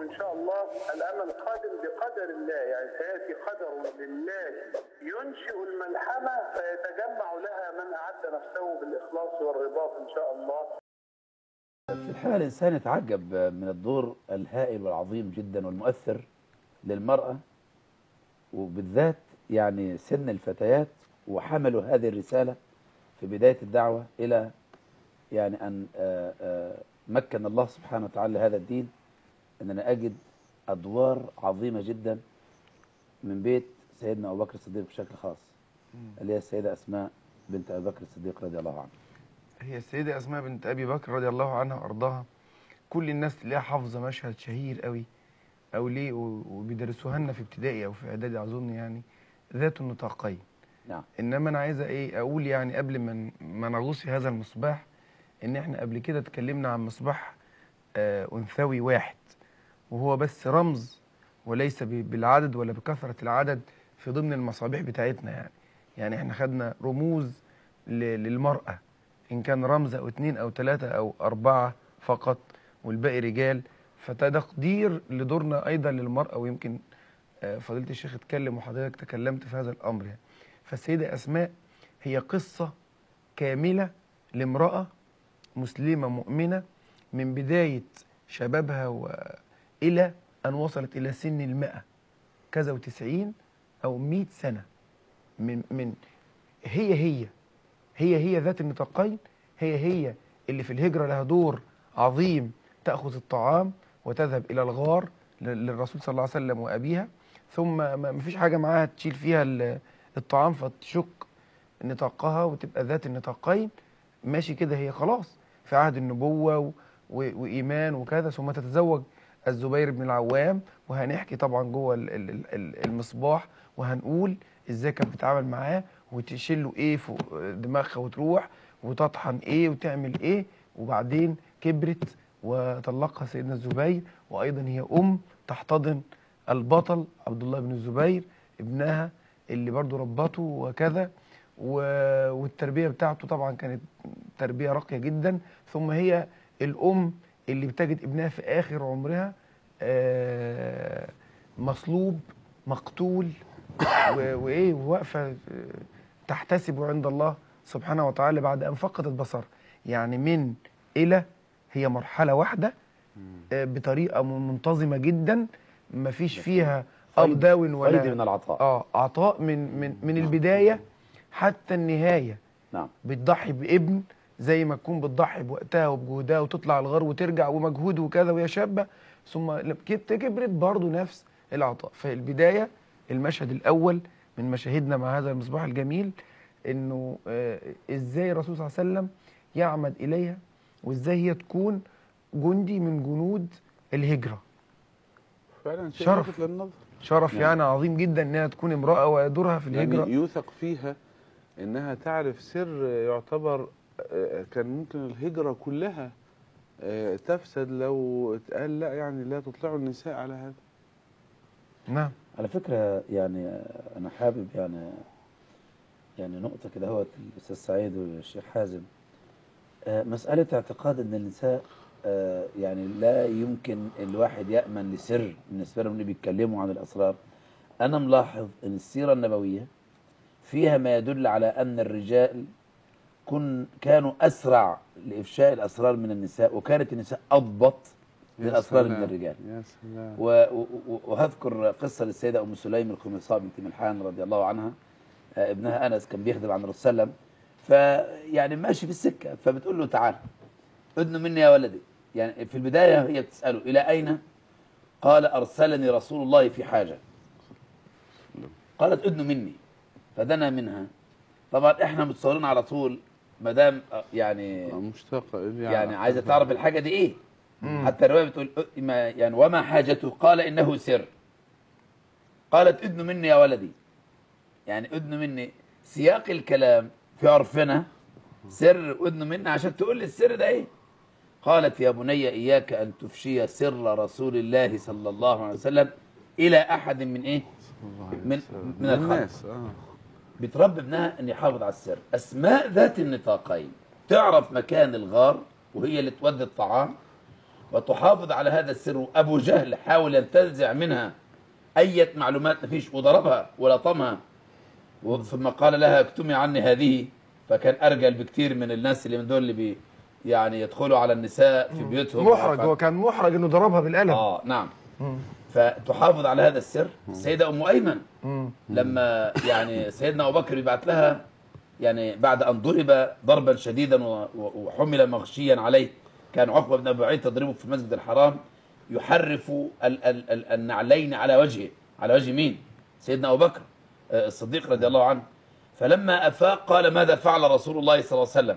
ان شاء الله الامل قادم بقدر الله يعني سياتي قدر لله ينشئ الملحمه فيتجمع لها من اعد نفسه بالاخلاص والرباط ان شاء الله في الحقيقة الإنسان يتعجب من الدور الهائل والعظيم جدا والمؤثر للمرأة وبالذات يعني سن الفتيات وحملوا هذه الرسالة في بداية الدعوة إلى يعني أن آه، آه، مكن الله سبحانه وتعالى هذا الدين أننا أجد أدوار عظيمة جدا من بيت سيدنا أبو بكر الصديق بشكل خاص اللي هي السيدة أسماء بنت أبي بكر الصديق رضي الله عنه هي السيدة أسماء بنت أبي بكر رضي الله عنها وأرضاها كل الناس تلاقيها حافظة مشهد شهير قوي أو ليه و- وبيدرسوها لنا في ابتدائي أو في إعدادي أظن يعني ذات النطاقين نعم إنما أنا عايز إيه أقول يعني قبل ما ن- ما نغوص في هذا المصباح إن إحنا قبل كده اتكلمنا عن مصباح آه أنثوي واحد وهو بس رمز وليس ب- بالعدد ولا بكثرة العدد في ضمن المصابيح بتاعتنا يعني يعني إحنا خدنا رموز ل- للمرأة إن كان رمز أو اتنين أو تلاتة أو أربعة فقط والباقي رجال فتقدير لدورنا أيضا للمرأة ويمكن آه، فضيلة الشيخ اتكلم وحضرتك تكلمت في هذا الأمر يعني فالسيدة أسماء هي قصة كاملة لامرأة مسلمة مؤمنة من بداية شبابها وإلى أن وصلت إلى سن المئة كذا وتسعين أو مئة سنة من من هي هي هي هي ذات النطاقين هي هي اللي في الهجرة لها دور عظيم تأخذ الطعام وتذهب إلى الغار ل- للرسول صلى الله عليه وسلم وأبيها ثم ما ما فيش حاجة معاها تشيل فيها ال- الطعام فتشك نطاقها وتبقى ذات النطاقين ماشي كده هي خلاص في عهد النبوة و- و- وإيمان وكذا ثم تتزوج الزبير بن العوام وهنحكي طبعا جوه ال- ال- ال- المصباح وهنقول ازاي كانت بتتعامل معاه وتشيل له ايه فوق دماغها وتروح وتطحن ايه وتعمل ايه وبعدين كبرت وطلقها سيدنا الزبير وايضا هي ام تحتضن البطل عبد الله بن الزبير ابنها اللي برضو ربته وكذا و- والتربيه بتاعته طبعا كانت تربيه راقيه جدا ثم هي الام اللي بتجد ابنها في اخر عمرها آه، مصلوب مقتول و- وايه واقفه آه، تحتسب عند الله سبحانه وتعالى بعد ان فقدت بصر يعني من الى هي مرحله واحده آه، بطريقه م- منتظمه جدا ما فيش فيها اب فيض- داون ولا فيض من العطاء اه عطاء من من من البدايه حتى النهايه نعم بتضحي بابن زي ما تكون بتضحي بوقتها وبجهدها وتطلع الغار وترجع ومجهود وكذا وهي شابه ثم لما كبت- كبرت برضه نفس العطاء فالبدايه المشهد الاول من مشاهدنا مع هذا المصباح الجميل انه آه ازاي الرسول صلى الله عليه وسلم يعمد اليها وازاي هي تكون جندي من جنود الهجره فعلا شيء شرف. لافت للنظر شرف نعم. يعني عظيم جدا انها تكون امراه ودورها في الهجره يعني يوثق فيها انها تعرف سر يعتبر آه، كان ممكن الهجرة كلها آه، تفسد لو اتقال لا يعني لا تطلعوا النساء على هذا نعم على فكرة يعني أنا حابب يعني يعني نقطة كده هو الأستاذ سعيد والشيخ حازم آه، مسألة اعتقاد أن النساء آه، يعني لا يمكن الواحد يأمن لسر بالنسبة لهم اللي بيتكلموا عن الأسرار أنا ملاحظ أن السيرة النبوية فيها ما يدل على أن الرجال كن كانوا أسرع لإفشاء الأسرار من النساء وكانت النساء أضبط يا للأسرار سلام، من الرجال يا سلام و- و- وهذكر قصة للسيدة أم سليم الخميصاء بنت ملحان رضي الله عنها آه، ابنها أنس كان بيخدم عن الرسول صلى الله عليه وسلم فيعني ماشي في السكة فبتقول له تعال ادن مني يا ولدي يعني في البداية هي بتسأله إلى أين قال أرسلني رسول الله في حاجة قالت ادن مني فدنا منها طبعا احنا متصورين على طول ما دام آه، يعني آه، مشتاقة إلي يعني على- عايزه تعرف الحاجه دي ايه مم. حتى الروايه بتقول أ- ما يعني وما حاجته قال انه سر قالت ادن مني يا ولدي يعني ادن مني سياق الكلام في عرفنا سر ادن مني عشان تقول لي السر ده ايه قالت يا بني اياك ان تفشي سر رسول الله صلى الله عليه وسلم الى احد من ايه الله عليه من- وسلم. من الخلق. الناس اه بتربي ابنها ان يحافظ على السر اسماء ذات النطاقين تعرف مكان الغار وهي اللي تودي الطعام وتحافظ على هذا السر أبو جهل حاول ينتزع منها أية معلومات مفيش وضربها ولطمها و- ثم قال لها اكتمي عني هذه فكان أرجل بكتير من الناس اللي من دول اللي بي يعني يدخلوا على النساء في بيوتهم محرج هو كان محرج انه ضربها بالقلم اه نعم مم. فتحافظ على هذا السر السيدة أم أيمن مم. لما يعني سيدنا أبو بكر يبعت لها يعني بعد أن ضرب ضربا شديدا و- و- وحمل مغشيا عليه كان عقبة بن أبي معيط تضربه في المسجد الحرام يحرف ال ال ال النعلين على وجهه على وجه مين؟ سيدنا أبو بكر آه، الصديق رضي الله عنه فلما أفاق قال ماذا فعل رسول الله صلى الله عليه وسلم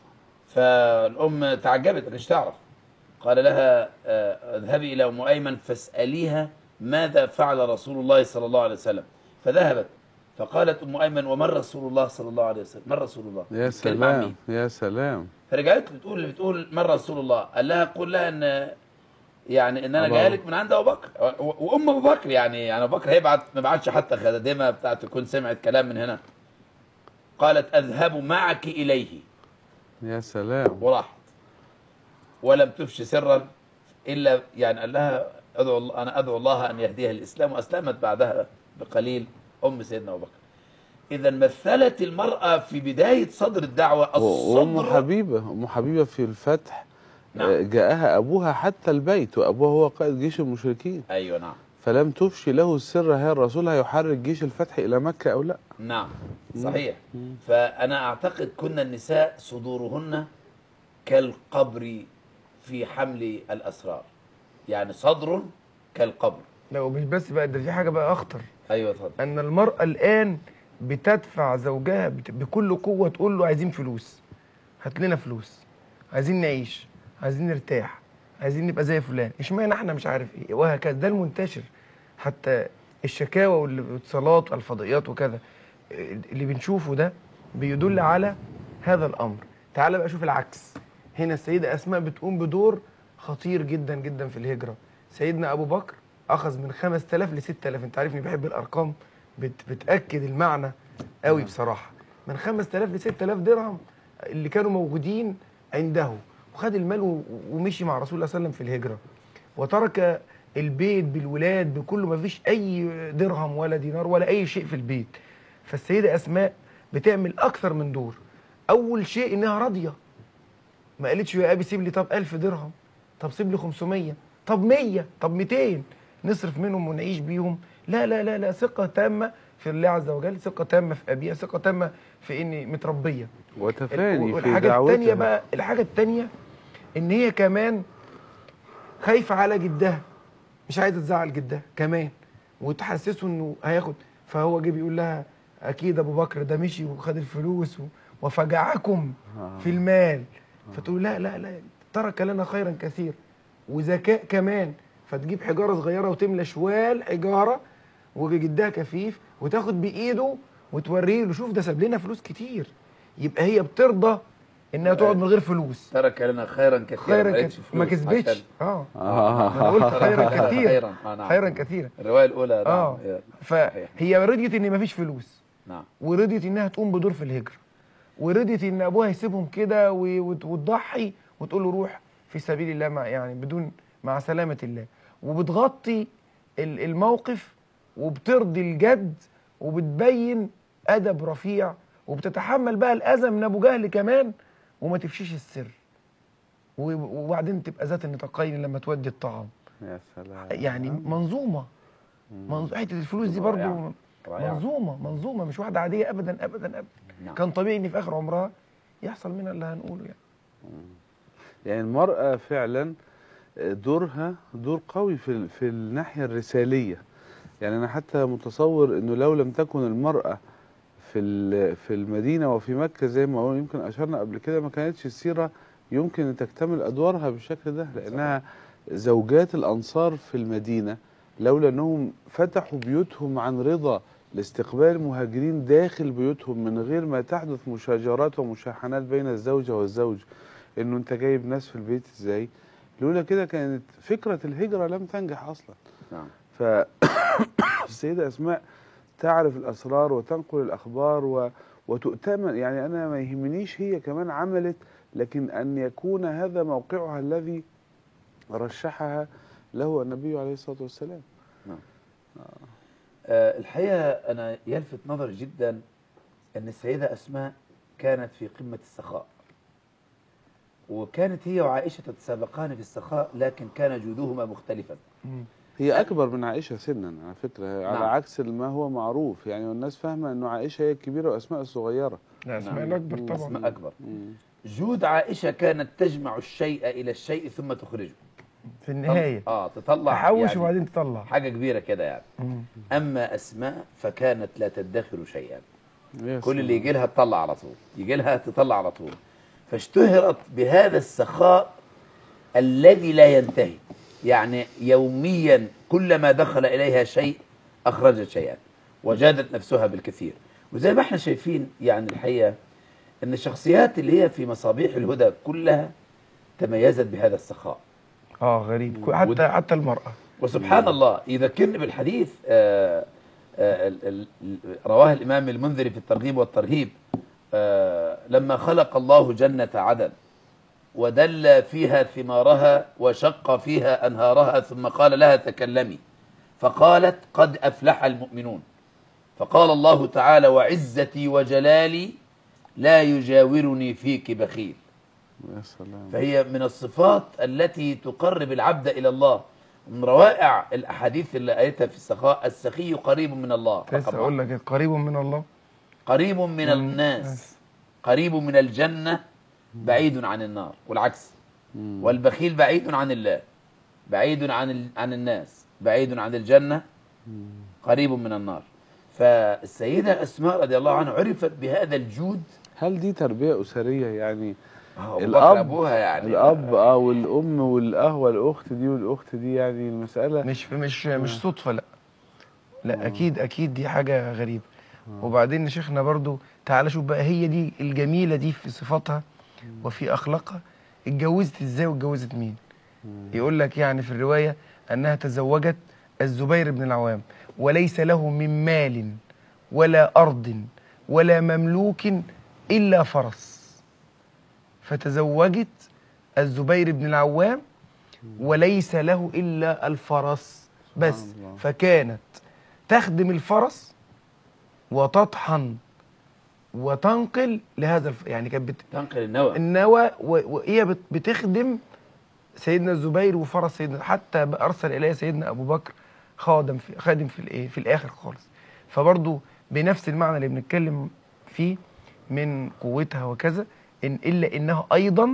فالأم تعجبت ما كانتش تعرف قال لها آه، اذهبي إلى أم أيمن فاسأليها ماذا فعل رسول الله صلى الله عليه وسلم فذهبت فقالت أم أيمن ومن رسول الله صلى الله عليه وسلم من رسول الله يا بتتكلم عن سلام مين؟ يا سلام فرجعت له بتقول بتقول من رسول الله قال لها قول لها ان يعني ان انا أبو جاي بكر. لك من عند ابو بكر و- وام ابو بكر يعني يعني ابو بكر هيبعت ما بعتش حتى خادمه بتاعته تكون سمعت كلام من هنا قالت اذهب معك اليه يا سلام وراحت ولم تفش سرا الا يعني قال لها ادعو الله انا ادعو الله ان يهديها الاسلام واسلمت بعدها بقليل ام سيدنا ابو بكر اذا مثلت المراه في بدايه صدر الدعوه وام الصدر حبيبه ام حبيبه في الفتح نعم. آه، جاءها ابوها حتى البيت وابوها هو قائد جيش المشركين ايوه نعم فلم تفشي له السر هل الرسول هيحرك جيش الفتح الى مكه او لا نعم صحيح فأنا أعتقد كنا النساء صدورهن كالقبر في حمل الأسرار يعني صدر كالقبر لا ومش بس بقى ده في حاجه بقى اخطر أيوة اتفضل ان المراه الان بتدفع زوجها بت- بكل قوه تقول له عايزين فلوس هات لنا فلوس عايزين نعيش عايزين نرتاح عايزين نبقى زي فلان اشمعنى احنا مش عارف ايه وهكذا ده المنتشر حتى الشكاوى والاتصالات والفضائيات وكذا اللي بنشوفه ده بيدل على هذا الامر تعال بقى شوف العكس هنا السيده اسماء بتقوم بدور خطير جدا جدا في الهجره سيدنا ابو بكر اخذ من 5000 ل 6000 انت عارفني بحب الارقام بت بتاكد المعنى قوي بصراحه من 5000 ل 6000 درهم اللي كانوا موجودين عنده وخد المال و- ومشي مع رسول الله صلى الله عليه وسلم في الهجره وترك البيت بالولاد بكله ما فيش اي درهم ولا دينار ولا اي شيء في البيت فالسيده اسماء بتعمل اكثر من دور اول شيء انها راضيه ما قالتش يا ابي سيب لي طب 1000 درهم طب سيب لي 500 طب 100 طب 200 نصرف منهم ونعيش بيهم لا لا لا لا ثقه تامه في الله عز وجل ثقه تامه في ابيها ثقه تامه في اني متربيه وتفاني في والحاجه دعوتها الثانيه بقى الحاجه الثانيه ان هي كمان خايفه على جدها مش عايزه تزعل جدها كمان وتحسسه انه هياخد فهو جه بيقول لها اكيد ابو بكر ده مشي وخد الفلوس و- وفجعكم في المال فتقول لا لا لا ترك لنا خيرا كثير وذكاء كمان فتجيب حجاره صغيره وتملى شوال حجاره وجدها كفيف وتاخد بايده وتوريه له شوف ده ساب لنا فلوس كتير يبقى هي بترضى انها تقعد من غير فلوس ترك لنا خيرا كثيرا خيرا ما قالتش كتير ما فلوس كسبتش عشان اه آه. ما انا قلت خيرا كثير خيرا آه نعم خيرا كثيرا الرواية الأولى نعم اه هي- فهي رضيت ان مفيش فلوس نعم ورضيت انها تقوم بدور في الهجره ورضيت ان ابوها يسيبهم كده و- وت- وتضحي وتقول له روح في سبيل الله مع يعني بدون مع سلامه الله وبتغطي ال- الموقف وبترضي الجد وبتبين ادب رفيع وبتتحمل بقى الاذى من ابو جهل كمان وما تفشيش السر و- وبعدين تبقى ذات النطاقين لما تودي الطعام يا سلام يعني منظومه منظومه حته الفلوس دي برضو رائعة. رائعة. منظومه منظومه مش واحده عاديه ابدا ابدا ابدا نعم. كان طبيعي ان في اخر عمرها يحصل منها اللي هنقوله يعني يعني المرأة فعلا دورها دور قوي في ال- في الناحية الرسالية يعني أنا حتى متصور إنه لو لم تكن المرأة في ال- في المدينة وفي مكة زي ما قلنا يمكن أشرنا قبل كده ما كانتش السيرة يمكن أن تكتمل أدوارها بالشكل ده لأنها زوجات الأنصار في المدينة لولا أنهم فتحوا بيوتهم عن رضا لاستقبال المهاجرين داخل بيوتهم من غير ما تحدث مشاجرات ومشاحنات بين الزوجة والزوج انه انت جايب ناس في البيت ازاي لولا كده كانت فكرة الهجرة لم تنجح اصلا نعم فالسيدة اسماء تعرف الاسرار وتنقل الاخبار و... وتؤتمن يعني انا ما يهمنيش هي كمان عملت لكن ان يكون هذا موقعها الذي رشحها له النبي عليه الصلاة والسلام آه، الحقيقة أنا يلفت نظري جدا أن السيدة أسماء كانت في قمة السخاء وكانت هي وعائشة تتسابقان في السخاء لكن كان جودهما مختلفا هي أكبر من عائشة سنا على فكرة على نعم. عكس ما هو معروف يعني والناس فاهمة أنه عائشة هي الكبيرة وأسماء الصغيرة لا اسماء نعم. الاكبر طبعا أسماء أكبر مم. جود عائشة كانت تجمع الشيء إلى الشيء ثم تخرجه في النهايه آه تطلع تحوش يعني وبعدين تطلع حاجة كبيرة كده يعني مم. أما أسماء فكانت لا تدخر شيئا يا كل اللي سلام. يجي لها تطلع على طول يجي لها تطلع على طول فاشتهرت بهذا السخاء الذي لا ينتهي يعني يوميا كلما دخل إليها شيء أخرجت شيئا وجادت نفسها بالكثير وزي ما احنا شايفين يعني الحقيقة أن الشخصيات اللي هي في مصابيح الهدى كلها تميزت بهذا السخاء اه غريب كو- حتى ود- حتى المراه وسبحان الله يذكرني بالحديث آه، آه، ال- ال- ال- رواه الإمام المنذري في الترغيب والترهيب آه، لما خلق الله جنة عدن ودل فيها ثمارها وشق فيها أنهارها ثم قال لها تكلمي فقالت قد أفلح المؤمنون فقال الله تعالى وعزتي وجلالي لا يجاورني فيك بخيل يا سلام فهي من الصفات التي تقرب العبد إلى الله من روائع الأحاديث اللي قالتها في السخاء السخي قريب من الله كنت لسه رقم اقول واحد. لك قريب من الله قريب من الناس قريب من الجنة بعيد عن النار والعكس مم. والبخيل بعيد عن الله بعيد عن ال... عن الناس بعيد عن الجنة قريب من النار فالسيدة أسماء رضي الله عنها عرفت بهذا الجود هل دي تربية أسرية يعني آه، أبو الأب بكر أبوها يعني الأب اه والأم والأه والأخت دي والأخت دي يعني المسألة مش مش مش صدفه لا لا اكيد اكيد دي حاجه غريبه وبعدين يا شيخنا برضو تعالى شوف بقى هي دي الجميله دي في صفاتها وفي اخلاقها اتجوزت ازاي واتجوزت مين يقول لك يعني في الروايه انها تزوجت الزبير بن العوام وليس له من مال ولا ارض ولا مملوك الا فرس فتزوجت الزبير بن العوام وليس له الا الفرس بس سبحان الله. فكانت تخدم الفرس وتطحن وتنقل لهذا الف... يعني كانت بت... تنقل النوى النوى و- وهي بت- بتخدم سيدنا الزبير وفرس سيدنا حتى بقى ارسل اليه سيدنا ابو بكر خادم في خادم في الايه في الاخر خالص فبرضه بنفس المعنى اللي بنتكلم فيه من قوتها وكذا ان الا انها ايضا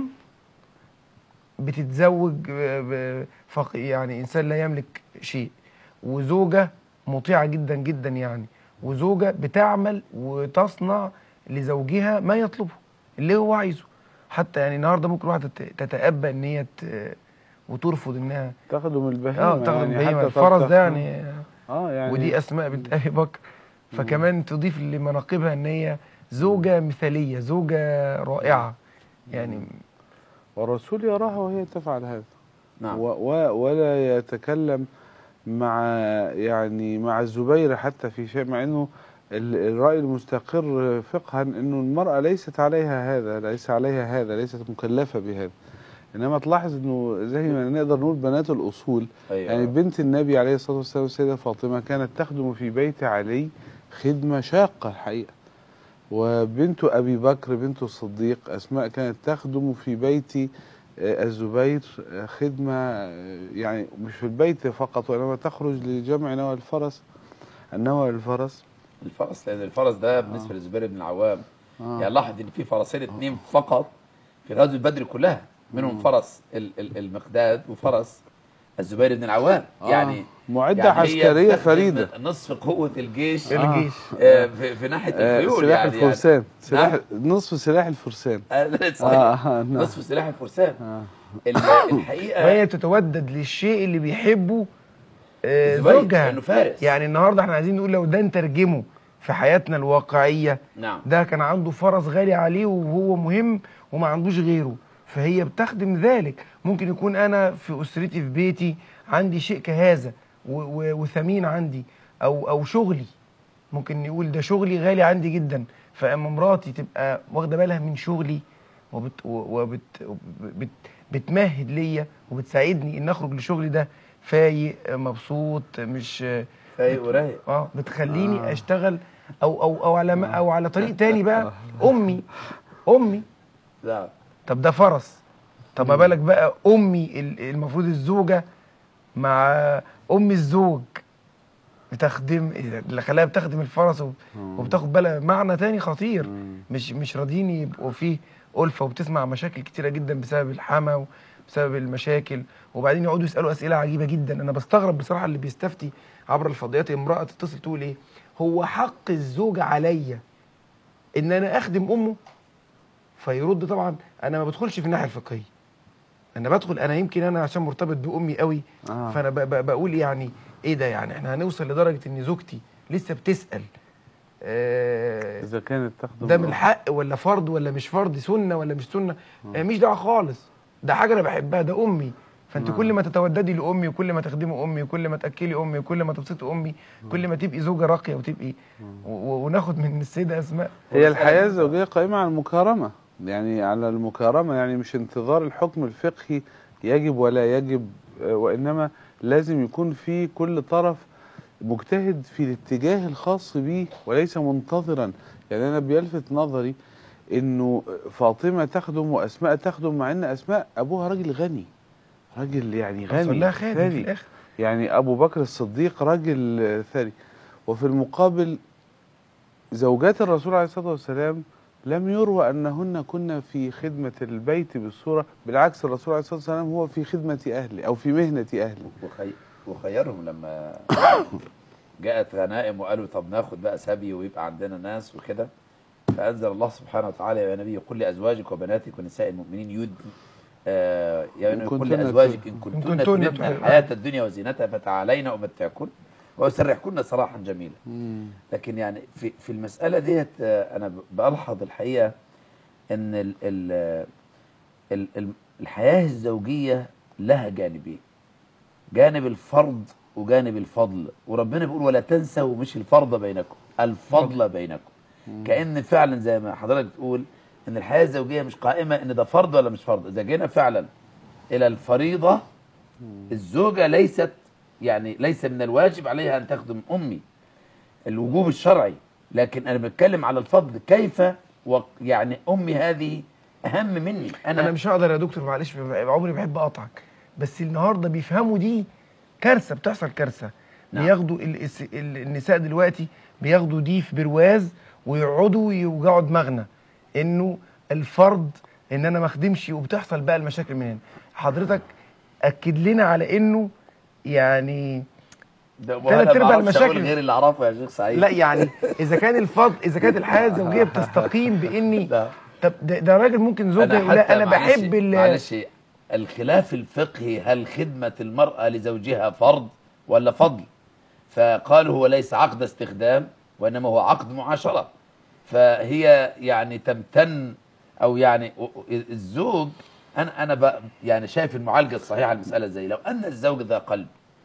بتتزوج ب- ب- فق- يعني انسان لا يملك شيء وزوجه مطيعه جدا جدا يعني وزوجه بتعمل وتصنع لزوجها ما يطلبه اللي هو عايزه حتى يعني النهارده ممكن واحده ت- تتأبى ان هي ت- وترفض انها تخدم البهيمة اه تاخد يعني البهيمه حتى الفرس تفتح- ده يعني اه يعني ودي اسماء بنت ابي بكر فكمان تضيف لمناقبها ان هي زوجه مثاليه زوجه رائعه يعني والرسول يراها وهي تفعل هذا نعم و و ولا يتكلم مع يعني مع الزبير حتى في شيء مع انه ال- الرأي المستقر فقها انه المرأة ليست عليها هذا ليس عليها هذا ليست مكلفة بهذا انما تلاحظ انه زي ما نقدر نقول بنات الاصول أيوة. يعني بنت النبي عليه الصلاة والسلام السيدة فاطمة كانت تخدم في بيت علي خدمة شاقة الحقيقة وبنت أبي بكر بنت الصديق أسماء كانت تخدم في بيت آه، الزبير آه، خدمة آه، يعني مش في البيت فقط وإنما تخرج لجمع نوى الفرس النوى الفرس الفرس لان الفرس ده بالنسبه للزبير بن العوام آه. يعني لاحظ ان في فرسين اثنين فقط في غزوه بدر كلها منهم فرس ال- ال- المقداد وفرس الزبير بن العوام آه. يعني معدة يعني هي عسكرية بتخدم فريدة نصف قوه الجيش الجيش آه، في, في ناحيه آه، الخيول سلاح يعني الفرسان سلاح نعم. نصف سلاح الفرسان يعني صحيح آه، نعم. نصف سلاح الفرسان آه. ال- الحقيقه وهي تتودد للشيء اللي بيحبه آه، الزبير، زوجها لأنه فارس. يعني النهارده احنا عايزين نقول لو ده نترجمه في حياتنا الواقعيه نعم ده كان عنده فرس غالي عليه وهو مهم وما عندوش غيره فهي بتخدم ذلك ممكن يكون انا في اسرتي في بيتي عندي شيء كهذا و- و- وثمين عندي او او شغلي ممكن نقول ده شغلي غالي عندي جدا فاما مراتي تبقى واخده بالها من شغلي وبت وبت بت بتمهد ليا وبتساعدني ان اخرج لشغلي ده فايق مبسوط مش فايق ورايق اه بتخليني آه. اشتغل او او او على ما او على طريق تاني بقى امي امي لا طب ده فرس طب ما بالك بقى امي ال- المفروض الزوجه مع ام الزوج بتخدم اللي خلاها بتخدم الفرس وب- وبتاخد بالها معنى تاني خطير مش مش راضيين يبقوا فيه ألفة وبتسمع مشاكل كتيرة جدا بسبب الحما وبسبب المشاكل وبعدين يقعدوا يسألوا أسئلة عجيبة جدا أنا بستغرب بصراحة اللي بيستفتي عبر الفضائيات امرأة تتصل تقول إيه هو حق الزوج عليا إن أنا أخدم أمه فيرد طبعا أنا ما بدخلش في الناحية الفقهية أنا بدخل أنا يمكن أنا عشان مرتبط بأمي قوي آه. فأنا ب- ب- بقول يعني إيه ده يعني إحنا هنوصل لدرجة إن زوجتي لسه بتسأل آه اذا كانت تخدم ده من الحق ولا فرض ولا مش فرض سنه ولا مش سنه آه، مش دعوه خالص ده حاجه انا بحبها ده امي فانت نعم. كل ما تتوددي لامي وكل ما تخدمي امي وكل ما تاكلي امي وكل ما تبسطي امي كل ما تبقي زوجه راقيه وتبقي و- و- وناخد من السيده اسماء هي الحياة الزوجية قائمة على المكارمة يعني على المكارمة يعني مش انتظار الحكم الفقهي يجب ولا يجب آه، وإنما لازم يكون في كل طرف مجتهد في الاتجاه الخاص به وليس منتظرا يعني أنا بيلفت نظري إنه فاطمة تخدم وأسماء تخدم مع إن أسماء أبوها راجل غني راجل يعني غني وصل لها خادم في ثري. الاخر يعني أبو بكر الصديق راجل آه، ثري وفي المقابل زوجات الرسول عليه الصلاة والسلام لم يروى أنهن كن في خدمة البيت بالصورة بالعكس الرسول عليه الصلاة والسلام هو في خدمة أهله أو في مهنة أهله وخي... وخيرهم لما جاءت غنائم وقالوا طب ناخد بقى سبي ويبقى عندنا ناس وكده فأنزل الله سبحانه وتعالى يا نبي قل لأزواجك وبناتك ونساء المؤمنين يد آه يا إن نبي قل كنتن لأزواجك إن إن كنتن كنتن تردن تحبن- الحياة الدنيا وزينتها فتعالين أمتعكن وأسرحكن سراحا جميلا لكن يعني في في المسألة ديت آه، أنا ب- بلحظ الحقيقة إن ال ال ال ال الحياة الزوجية لها جانبين جانب الفرض وجانب الفضل وربنا بيقول ولا تنسوا مش الفرض بينكم الفضل بينكم كأن فعلا زي ما حضرتك بتقول إن الحياة الزوجية مش قائمة إن ده فرض ولا مش فرض إذا جينا فعلا إلى الفريضة الزوجة ليست يعني ليس من الواجب عليها أن تخدم أمي الوجوب الشرعي لكن أنا بتكلم على الفضل كيف و يعني أمي هذه أهم مني أنا, انا مش هقدر يا دكتور معلش عمري بحب اقطعك بس النهارده بيفهموا دي كارثه بتحصل كارثه نعم. بياخدوا ال- الس- ال- النساء دلوقتي بياخدوا دي في برواز ويقعدوا يوجعوا دماغنا انه الفرض ان انا ما اخدمش وبتحصل بقى المشاكل من هنا حضرتك اكد لنا على انه يعني ده تلات وأنا ما أرباع أعرفش أقول المشاكل- غير اللي أعرفه يا شيخ سعيد لا يعني اذا كان الفضل اذا كانت الحياه الزوجيه بتستقيم باني لا. طب ده, ده راجل ممكن زوجه يقول لا انا معلش- بحب ال- معلش الخلاف الفقهي هل خدمة المرأة لزوجها فرض ولا فضل فقالوا هو ليس عقد استخدام وإنما هو عقد معاشرة فهي يعني تمتن أو يعني و- و- الزوج أنا أنا ب- يعني شايف المعالجة الصحيحة المسألة زي لو أن الزوج ذا قلب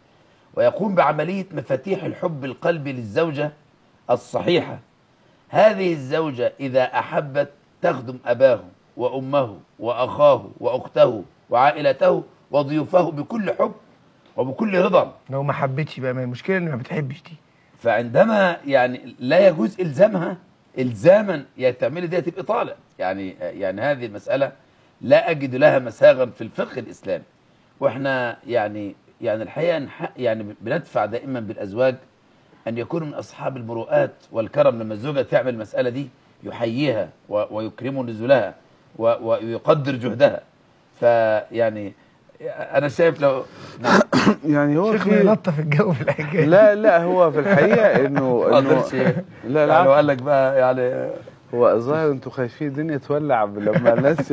ويقوم بعملية مفاتيح الحب القلبي للزوجة الصحيحة هذه الزوجة إذا أحبت تخدم أباه وأمه وأخاه وأخته وعائلته وضيوفه بكل حب وبكل رضا لو ما حبيتش بقى ما المشكله ان ما بتحبش دي فعندما يعني لا يجوز إلزامها إلزاما يا تعملي دي تبقى طالع يعني يعني هذه المسألة لا أجد لها مساغا في الفقه الإسلامي وإحنا يعني يعني الحقيقة نح- يعني بندفع دائما بالأزواج أن يكونوا من أصحاب المروءات والكرم لما الزوجة تعمل المسألة دي يحييها و- ويكرم نزلها و- ويقدر جهدها فيعني أنا شايف لو نعم يعني هو شيخنا في يلطف الجو في الحكايه لا لا هو في الحقيقة إنه ما إنه قدرش لا يعني لا وقال لك بقى يعني هو الظاهر انتوا خايفين الدنيا تولع لما الناس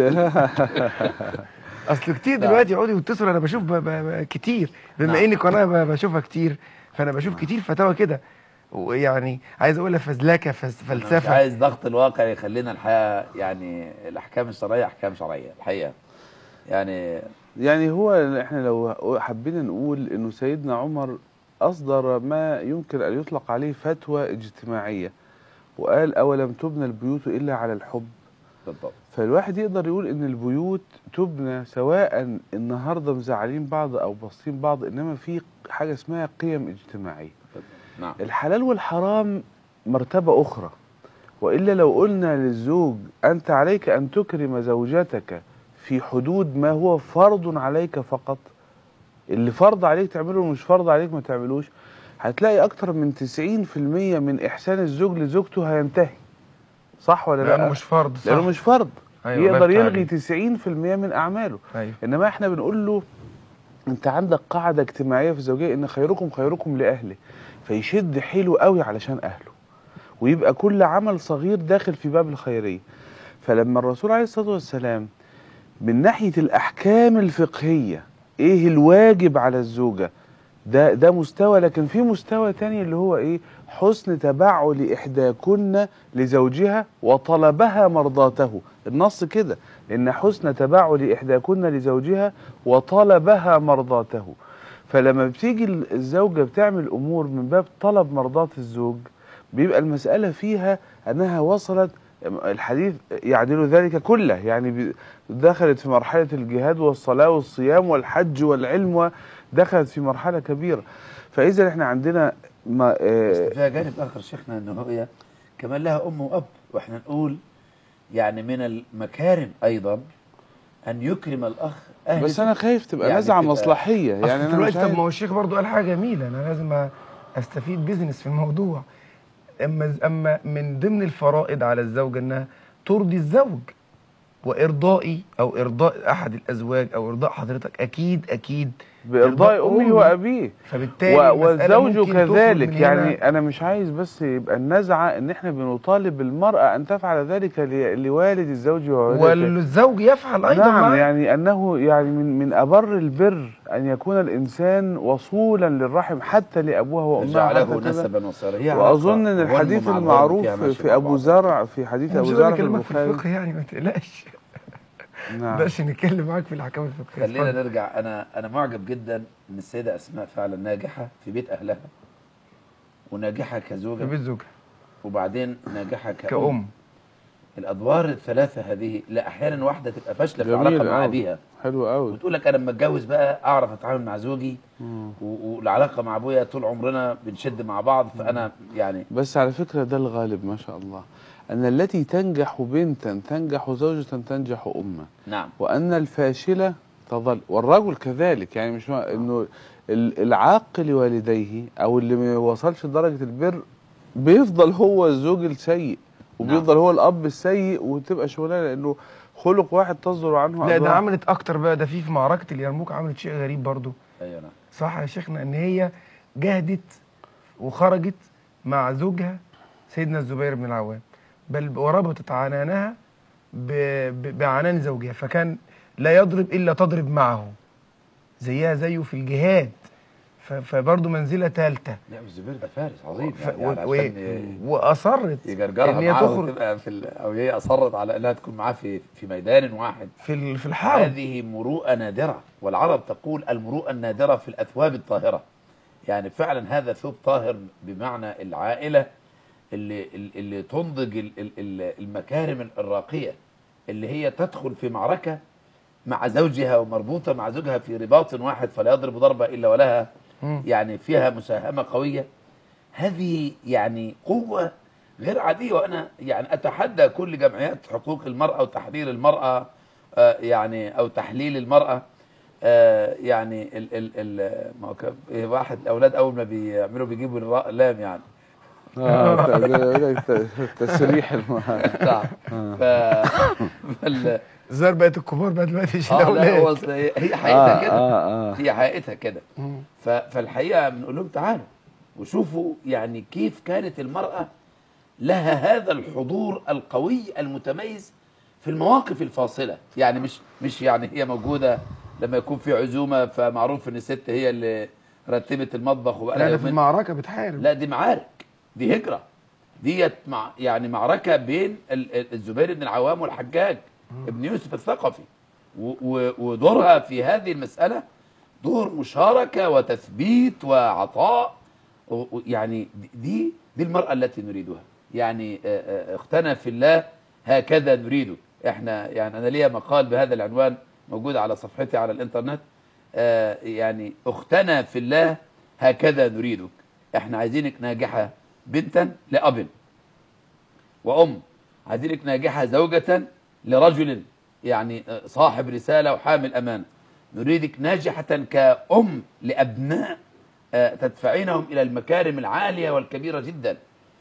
اصل كتير دلوقتي يقعدوا يتصلوا انا بشوف ب... ب... ب... كتير بما نعم. اني قناه ب... بشوفها كتير فانا بشوف كتير فتاوى كده ويعني عايز اقولها فزلكه فز... أنا مش فلسفه عايز ضغط الواقع يخلينا الحياة يعني الأحكام الشرعية أحكام شرعية الحقيقة يعني يعني هو احنا لو حبينا نقول انه سيدنا عمر اصدر ما يمكن ان يطلق عليه فتوى اجتماعيه وقال اولم تبنى البيوت الا على الحب بالضبط فالواحد يقدر يقول ان البيوت تبنى سواء النهارده مزعلين بعض او باصين بعض انما في حاجه اسمها قيم اجتماعيه نعم الحلال والحرام مرتبه اخرى والا لو قلنا للزوج انت عليك ان تكرم زوجتك في حدود ما هو فرض عليك فقط اللي فرض عليك تعمله مش فرض عليك ما تعملوش هتلاقي اكتر من 90% من احسان الزوج لزوجته هينتهي صح ولا لا لانه مش فرض صح لانه مش فرض أيوة، يقدر الله يلغي يفتح 90% من اعماله ايوه انما احنا بنقول له انت عندك قاعده اجتماعيه في الزوجيه ان خيركم خيركم لاهله فيشد حيله قوي علشان اهله ويبقى كل عمل صغير داخل في باب الخيريه فلما الرسول عليه الصلاه والسلام من ناحيه الاحكام الفقهيه ايه الواجب على الزوجه ده ده مستوى لكن في مستوى تاني اللي هو ايه حسن تبعل احداكن لزوجها وطلبها مرضاته النص كده ان حسن تبعل احداكن لزوجها وطلبها مرضاته فلما بتيجي الزوجه بتعمل امور من باب طلب مرضاه الزوج بيبقى المساله فيها انها وصلت الحديث يعدل ذلك كله يعني بي- دخلت في مرحله الجهاد والصلاه والصيام والحج والعلم ودخلت في مرحله كبيره فاذا احنا عندنا ما بس آه فيها جانب اخر شيخنا انه هي كمان لها ام واب واحنا نقول يعني من المكارم ايضا ان يكرم الاخ اهل بس انا خايف تبقى يعني نزعه تبقى- مصلحيه يعني يعني انا مش دلوقتي طب عايز ما هو الشيخ برضو قال حاجه جميله انا لازم استفيد بيزنس في الموضوع اما اما من ضمن الفرائض على الزوجه انها ترضي الزوج وارضائي او ارضاء احد الازواج او ارضاء حضرتك اكيد اكيد بارضاء إرضاء امه أمي. وابيه فبالتالي و- المسألة والزوج ممكن تخرج كذلك من يعني هنا انا مش عايز بس يبقى النزعه ان احنا بنطالب المراه ان تفعل ذلك ل- لوالد الزوج ووالدته والزوج يفعل ايضا نعم معاه. يعني انه يعني من من ابر البر ان يكون الانسان وصولا للرحم حتى لابوها وامها جعله حتى كده. نسبا وصهرا هي واظن ان علاقة الحديث ظلم مع الظلم المعروف فيها ماشي في مع ابو بعض. زرع في حديث أنا ابو مش زرع قادر في اكلمك في البخاري الفقه يعني ما تقلقش ما نعم نقدرش نتكلم معاك في الاحكام الفقهيه خلينا اتفضل. نرجع انا انا معجب جدا ان السيده اسماء فعلا ناجحه في بيت اهلها وناجحه في كزوجه بيت زوجها وبعدين ناجحه كأم, كأم الادوار الثلاثه هذه لا احيانا واحده تبقى فاشله في جميل العلاقه مع أوي. ابيها حلو قوي وتقول لك انا لما اتجوز بقى اعرف اتعامل مع زوجي و- والعلاقه مع ابويا طول عمرنا بنشد مع بعض فانا يعني بس على فكرة ده الغالب ما شاء الله أن التي تنجح بنتا تنجح زوجة تنجح أما نعم وأن الفاشلة تظل والرجل كذلك يعني مش ما إنه ال- العاق لوالديه أو اللي ما وصلش لدرجة البر بيفضل هو الزوج السيء وبيفضل هو الأب السيء وتبقى شغلانة لأنه خلق واحد تصدر عنه لا ده أضرار. عملت اكتر بقى ده في في معركه اليرموك عملت شيء غريب برضو ايوه نعم صح يا شيخنا ان هي جهدت وخرجت مع زوجها سيدنا الزبير بن العوام بل وربطت عنانها ب- ب- بعنان زوجها فكان لا يضرب الا تضرب معه زيها زيه في الجهاد ف- فبرضه منزله ثالثه لا الزبير ده فارس عظيم ف- يعني, و- يعني و- عشان ي- واصرت يجرجرها ان هي معاه تخرج وتبقى في ال- او هي اصرت على انها تكون معاه في في ميدان واحد في ال- في الحرب هذه مروءة نادرة والعرب تقول المروءة النادرة في الأثواب الطاهرة يعني فعلا هذا ثوب طاهر بمعنى العائلة اللي, اللي تنضج ال- ال- ال- المكارم الراقية اللي هي تدخل في معركة مع زوجها ومربوطة مع زوجها في رباط واحد فلا يضرب ضربة إلا ولها مم. يعني فيها مساهمة قوية هذه يعني قوة غير عادية وأنا يعني أتحدى كل جمعيات حقوق المرأة وتحرير المرأة آه، يعني أو تحليل المرأة آه، يعني ال ال ال ما هو كان- إيه، واحد الأولاد أول ما بيعملوا بيجيبوا الراء لام يعني آه ت- ده- ده تسريح الم- نعم ف فال- زار بقت الكبار بقى دلوقتي مش اه لا هو الاولاد أصل هي هي حقيقتها كده آه آه هي حقيقتها كده مم. ف- فالحقيقه بنقول لهم تعالوا وشوفوا يعني كيف كانت المراه لها هذا الحضور القوي المتميز في المواقف الفاصله يعني مش مش يعني هي موجوده لما يكون في عزومه فمعروف ان الست هي اللي رتبت المطبخ وبقى لها لا ده في يومين المعركه بتحارب لا دي معارك دي هجرة ديت مع يعني معركة بين ال- ال- الزبير بن العوام والحجاج ابن يوسف الثقفي و- و- ودورها في هذه المسألة دور مشاركة وتثبيت وعطاء و- و- يعني دي دي المرأة التي نريدها يعني آه، آه، اختنا في الله هكذا نريدك احنا يعني انا ليا مقال بهذا العنوان موجود على صفحتي على الانترنت آه يعني اختنا في الله هكذا نريدك احنا عايزينك ناجحه بنتا لاب وام عايزينك ناجحه زوجه لرجل يعني آه، صاحب رساله وحامل امانه نريدك ناجحه كأم لابناء آه، تدفعينهم الى المكارم العاليه والكبيره جدا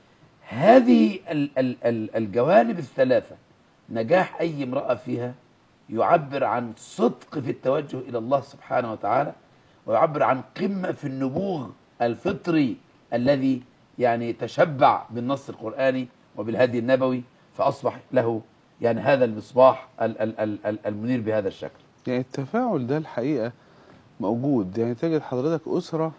هذه ال- ال- ال- الجوانب الثلاثه نجاح اي امراه فيها يعبر عن صدق في التوجه الى الله سبحانه وتعالى ويعبر عن قمه في النبوغ الفطري الذي يعني تشبع بالنص القراني وبالهدي النبوي فاصبح له يعني هذا المصباح ال- ال- ال- ال- المنير بهذا الشكل يعني التفاعل ده الحقيقة موجود يعني تجد حضرتك أسرة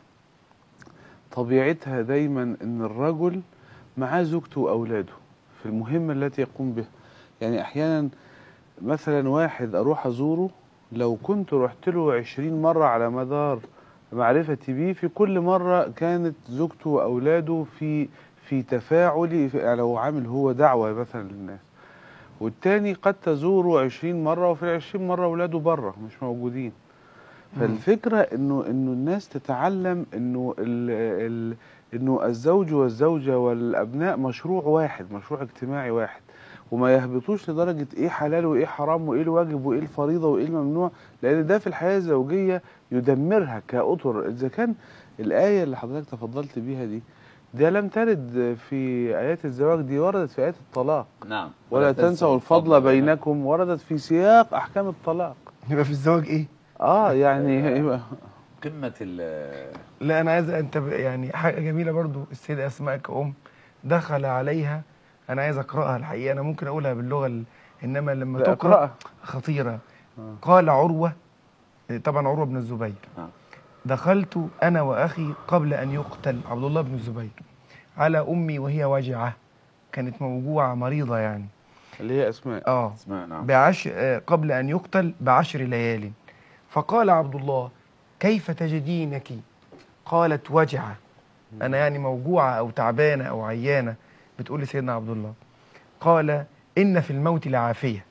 طبيعتها دايما ان الرجل معاه زوجته واولاده في المهمة التي يقوم بها يعني احيانا مثلا واحد اروح ازوره لو كنت رحت له عشرين مرة على مدار معرفتي بيه في كل مرة كانت زوجته واولاده في في تفاعلي في يعني لو عامل هو دعوة مثلا للناس والتاني قد تزوره عشرين مرة وفي العشرين مرة اولاده بره مش موجودين فالفكرة انه انه الناس تتعلم انه ال ال انه الزوج والزوجة والابناء مشروع واحد مشروع اجتماعي واحد وما يهبطوش لدرجة ايه حلال وايه حرام وايه الواجب وايه الفريضة وايه الممنوع لان ده في الحياة الزوجية يدمرها كأطر اذا كان الآية اللي حضرتك تفضلت بيها دي ده لم ترد في آيات الزواج دي وردت في آيات الطلاق نعم ولا تنسوا الفضل بينكم وردت في سياق أحكام الطلاق يبقى في الزواج ايه؟ اه يعني قمة ال لا انا عايز انت ب- يعني حاجه جميله برضو السيده اسماء كأم دخل عليها انا عايز اقراها الحقيقه انا ممكن اقولها باللغه ال... انما لما لا، تقرا اقرأها. خطيره آه. قال عروه طبعا عروه بن الزبير آه. دخلت انا واخي قبل ان يقتل عبد الله بن الزبير على امي وهي واجعه كانت موجوعه مريضه يعني اللي هي اسماء اه اسمع نعم بعش آه، قبل أن يقتل بعشر ليال فقال عبد الله كيف تجدينك قالت وجعة أنا يعني موجوعة أو تعبانة أو عيانة بتقول لسيدنا عبد الله قال إن في الموت لعافية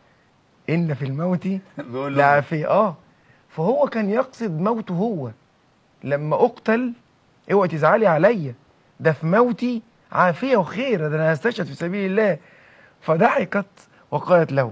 إن في الموت بيقول له لعافية آه فهو كان يقصد موته هو لما أقتل اوعي تزعلي عليا ده في موتي عافية وخير ده أنا هستشهد في سبيل الله فضحكت وقالت له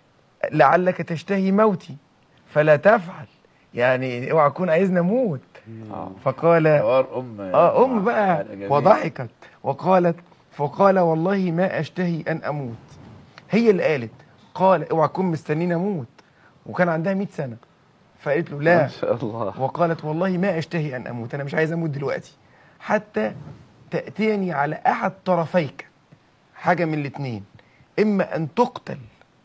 لعلك تشتهي موتي فلا تفعل يعني اوعى تكون عايزني اموت آه. فقال حوار ام اه ام بقى حاجة جميلة. وضحكت وقالت فقال والله ما اشتهي ان اموت هي اللي قالت قال اوعى تكون مستنيني اموت وكان عندها 100 سنه فقالت له ما لا شاء الله وقالت والله ما اشتهي ان اموت انا مش عايز اموت دلوقتي حتى تاتيني على احد طرفيك حاجه من الاثنين اما ان تقتل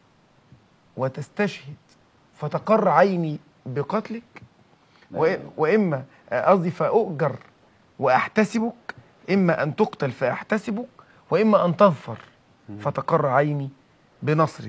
وتستشهد فتقر عيني بقتلك وإ- واما آه، قصدي فاؤجر واحتسبك اما ان تقتل فاحتسبك واما ان تظفر فتقر عيني بنصرك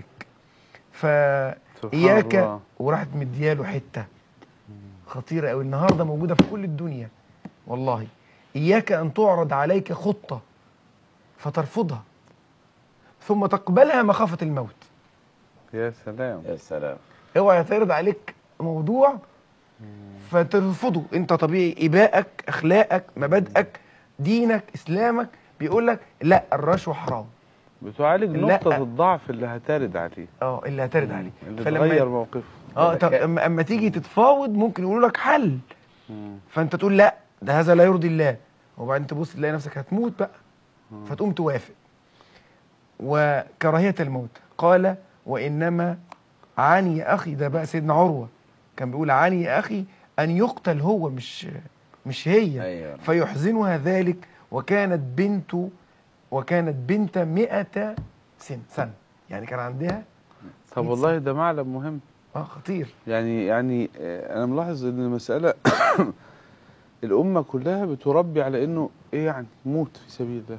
فاياك الله. وراحت مدياله حته خطيره قوي النهارده موجوده في كل الدنيا والله اياك ان تعرض عليك خطه فترفضها ثم تقبلها مخافه الموت يا سلام يا سلام اوعى يتعرض عليك موضوع فترفضه انت طبيعي ابائك اخلاقك مبادئك دينك اسلامك بيقول لك لا الرشوه حرام بتعالج لا. نقطة الضعف اللي هترد عليه اه اللي هترد عليه اللي فلما تغير موقفه اه طب اما اما تيجي تتفاوض ممكن يقولوا لك حل فانت تقول لا ده هذا لا يرضي الله وبعدين تبص تلاقي نفسك هتموت بقى فتقوم توافق وكراهيه الموت قال وانما عني يا اخي ده بقى سيدنا عروه كان بيقول عني يا اخي ان يقتل هو مش مش هي أيوة. فيحزنها ذلك وكانت بنت وكانت بنت مئة سن سنة يعني كان عندها طب والله ده معلم مهم اه خطير يعني يعني آه، انا ملاحظ ان المسألة الأمة كلها بتربي على انه ايه يعني موت في سبيل الله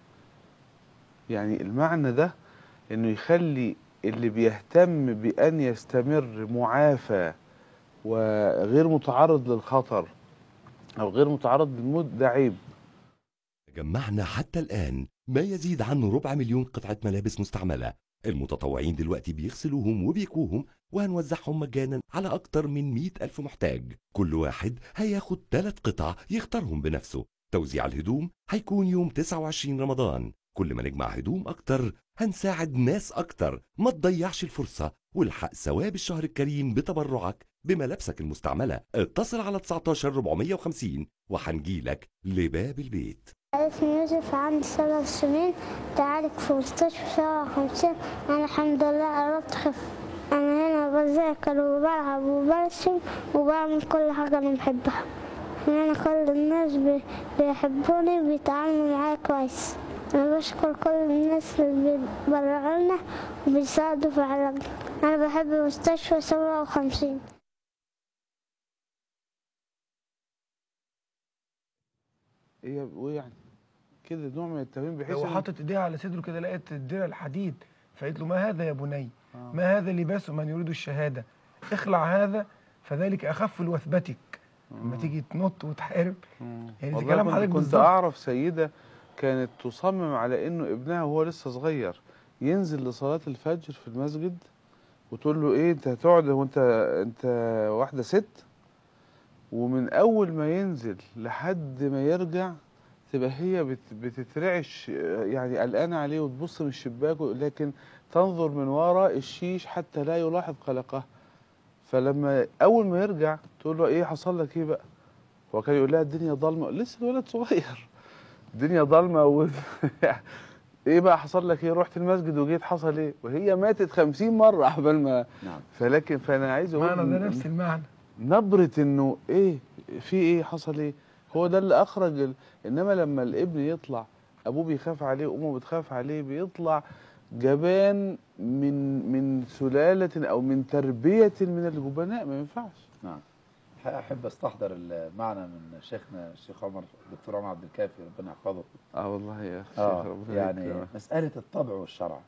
يعني المعنى ده انه يخلي اللي بيهتم بأن يستمر معافى وغير متعرض للخطر او غير متعرض للموت ده عيب جمعنا حتى الآن ما يزيد عن ربع مليون قطعة ملابس مستعملة المتطوعين دلوقتي بيغسلوهم وبيكوهم وهنوزعهم مجانا على أكتر من مئة ألف محتاج كل واحد هياخد ثلاث قطع يختارهم بنفسه توزيع الهدوم هيكون يوم 29 رمضان كل ما نجمع هدوم أكتر هنساعد ناس أكتر ما تضيعش الفرصة والحق ثواب الشهر الكريم بتبرعك بملابسك المستعملة اتصل على 19 450 وهنجيلك لباب البيت اسمي يوسف عندي سبع سنين تعالج في مستشفى سبعة وخمسين أنا الحمد لله قربت خف أنا هنا بذاكر وبلعب وبرسم وبعمل كل حاجة أنا بحبها هنا كل الناس بي- بيحبوني وبيتعاملوا معايا كويس أنا بشكر كل الناس اللي بيتبرعوا لنا وبيساعدوا في علاجنا أنا بحب مستشفى سبعة وخمسين ايه وايه يعني كده نوع من التمرين بحيث هو إن- حاطط ايديها على صدره كده لقيت الدرع الحديد فقالت له ما هذا يا بني ما هذا لباس من يريد الشهاده اخلع هذا فذلك اخف لوثبتك لما تيجي تنط وتحارب يعني ده والله كلام كنت, حضرتك كنت بالظبط اعرف سيده كانت تصمم على انه ابنها وهو لسه صغير ينزل لصلاه الفجر في المسجد وتقول له ايه انت هتقعد هو انت انت واحده ست ومن اول ما ينزل لحد ما يرجع تبقى هي بت بتترعش آه، يعني قلقانه عليه وتبص من الشباك لكن تنظر من وراء الشيش حتى لا يلاحظ قلقها فلما اول ما يرجع تقول له ايه حصل لك ايه بقى هو كان يقول لها الدنيا ضلمه لسه الولد صغير الدنيا ضلمه و... ايه بقى حصل لك ايه رحت المسجد وجيت حصل ايه وهي ماتت خمسين مره قبل ما نعم فلكن فانا عايز اقول معنى ده إن- نفس المعنى نبرة انه ايه في ايه حصل ايه هو ده اللي اخرج ال... انما لما الابن يطلع ابوه بيخاف عليه وامه بتخاف عليه بيطلع جبان من من سلالة او من تربية من الجبناء ما ينفعش نعم احب استحضر المعنى من شيخنا الشيخ عمر الدكتور عمر عبد الكافي ربنا يحفظه اه والله يا اخي اه ربنا يعني يكرمك. مسألة الطبع والشرع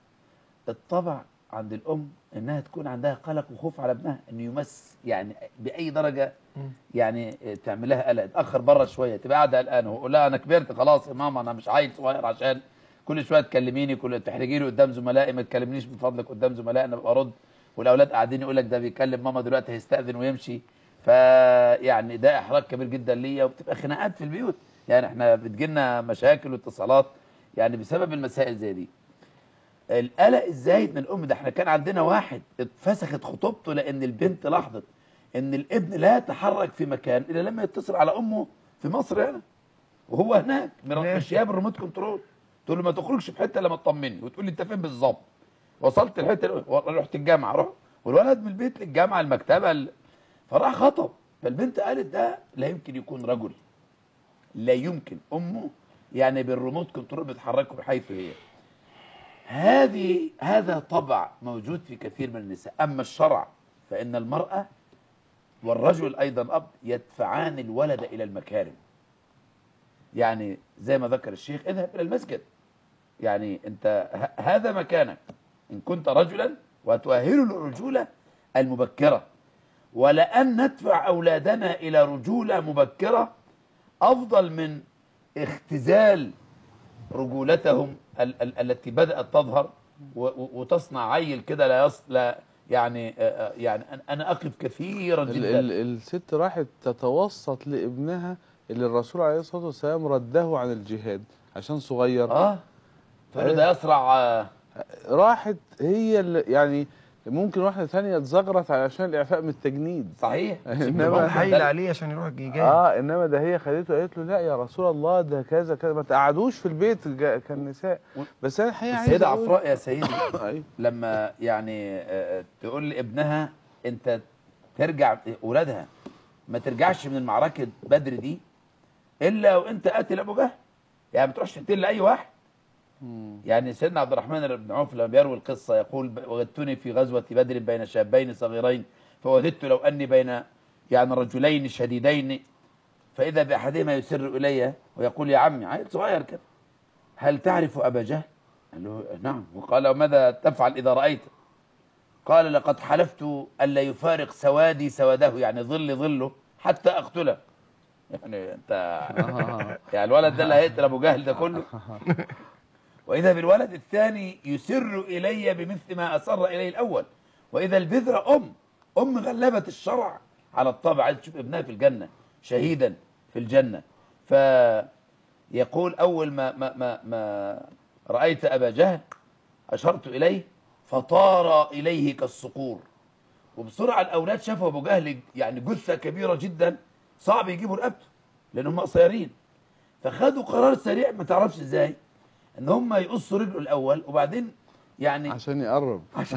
الطبع عند الأم إنها تكون عندها قلق وخوف على ابنها إنه يمس يعني بأي درجة مم. يعني تعمل لها قلق اتأخر بره شوية تبقى قاعدة قلقانة وقول لها أنا كبرت خلاص يا ماما أنا مش عيل صغير عشان كل شوية تكلميني كل تحرجي لي قدام زملائي ما تكلمنيش من فضلك قدام زملائي أنا ببقى أرد والأولاد قاعدين يقول لك ده بيكلم ماما دلوقتي هيستأذن ويمشي فيعني ده إحراج كبير جدا ليا وبتبقى خناقات في البيوت يعني احنا بتجيلنا مشاكل واتصالات يعني بسبب المسائل زي دي القلق الزايد من الام ده احنا كان عندنا واحد اتفسخت خطوبته لان البنت لاحظت ان الابن لا يتحرك في مكان الا لما يتصل على امه في مصر هنا وهو هناك ماشي. ماشيه بالريموت كنترول تقول له ما تخرجش في حته لما تطمني وتقول لي انت فين بالظبط وصلت الحته اللي- رحت الجامعه روح والولد من البيت للجامعه المكتبه ال- فراح خطب فالبنت قالت ده لا يمكن يكون رجل لا يمكن امه يعني بالريموت كنترول بتحركه بحيث هي هذه هذا طبع موجود في كثير من النساء اما الشرع فان المراه والرجل ايضا اب يدفعان الولد الى المكارم يعني زي ما ذكر الشيخ اذهب الى المسجد يعني انت ه- هذا مكانك ان كنت رجلا وتؤهل الرجوله المبكره ولان ندفع اولادنا الى رجوله مبكره افضل من اختزال رجولتهم ال- ال- التي بدات تظهر و- و- وتصنع عيل كده لا يص لا يعني آه، آه، يعني أنا- انا اقف كثيرا ال جدا ال الست راحت تتوسط لابنها اللي الرسول عليه الصلاه والسلام رده عن الجهاد عشان صغير اه تقول له ده يسرع آه، راحت هي اللي يعني ممكن واحده ثانيه اتزغرت علشان الاعفاء من التجنيد صحيح إنما يبقى ده- حايل عليه عشان يروح يجاهد اه انما ده هي خدته قالت له لا يا رسول الله ده كذا كذا ما تقعدوش في البيت جا- كالنساء و- بس انا الحقيقه عايز السيده أقول- عفراء يا سيدي أيوة. لما يعني آه، آه، تقول لابنها انت ترجع اولادها ما ترجعش من المعركه بدر دي الا وانت قاتل ابو جهل يعني ما تروحش تقتل اي واحد يعني سيدنا عبد الرحمن بن عوف لما بيروي القصه يقول ب- وجدتني في غزوه بدر بين شابين صغيرين فوددت لو اني بين يعني رجلين شديدين فاذا باحدهما يسر الي ويقول يا عمي عيل صغير كده هل تعرف ابا جهل؟ قال له نعم وقال وماذا تفعل اذا رايته؟ قال لقد حلفت الا يفارق سوادي سواده يعني ظل ظله حتى اقتله يعني انت يعني الولد ده اللي هيقتل ابو جهل ده كله وإذا بالولد الثاني يسر إلي بمثل ما أسر إلي الأول وإذا البذرة أم أم غلبت الشرع على الطبع عايز تشوف ابنها في الجنة شهيدا في الجنة فيقول أول ما, ما, ما, ما رأيت أبا جهل أشرت إليه فطار إليه كالصقور وبسرعة الأولاد شافوا أبو جهل يعني جثة كبيرة جدا صعب يجيبوا رقبته لأن هم قصيرين فخدوا قرار سريع ما تعرفش ازاي ان هم يقصوا رجله الاول وبعدين يعني عشان يقرب عشان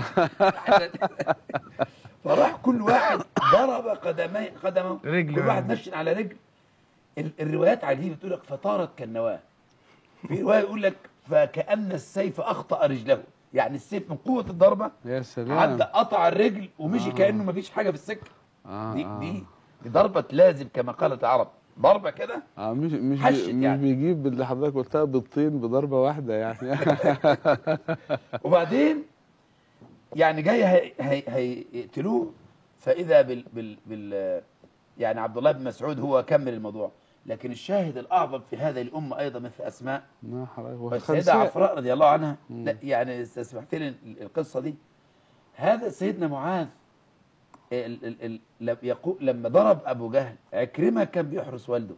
فراح كل واحد ضرب قدمي قدمه رجله كل واحد يعني. نشن على رجل ال- الروايات عجيبه تقول لك فطارت كالنواه في روايه يقول لك فكأن السيف أخطأ رجله يعني السيف من قوة الضربة يا سلام عدى قطع الرجل ومشي آه. كأنه مفيش حاجة في السكة آه دي آه. دي دي ضربة لازم كما قالت العرب ضربة كده اه مش مش حشت بي مش يعني. بيجيب اللي حضرتك قلتها بالطين بضربه واحده يعني وبعدين يعني جاي هي- هي- هيقتلوه فاذا بال بال بال يعني عبد الله بن مسعود هو كمل الموضوع لكن الشاهد الاعظم في هذه الامه ايضا مثل اسماء ما حضرتك والسيده والخنساء. عفراء رضي الله عنها مم. لا يعني إذا سمحت لي القصه دي هذا سيدنا معاذ ال ال ال لم- يقو- لما ضرب ابو جهل عكرمه كان بيحرس والده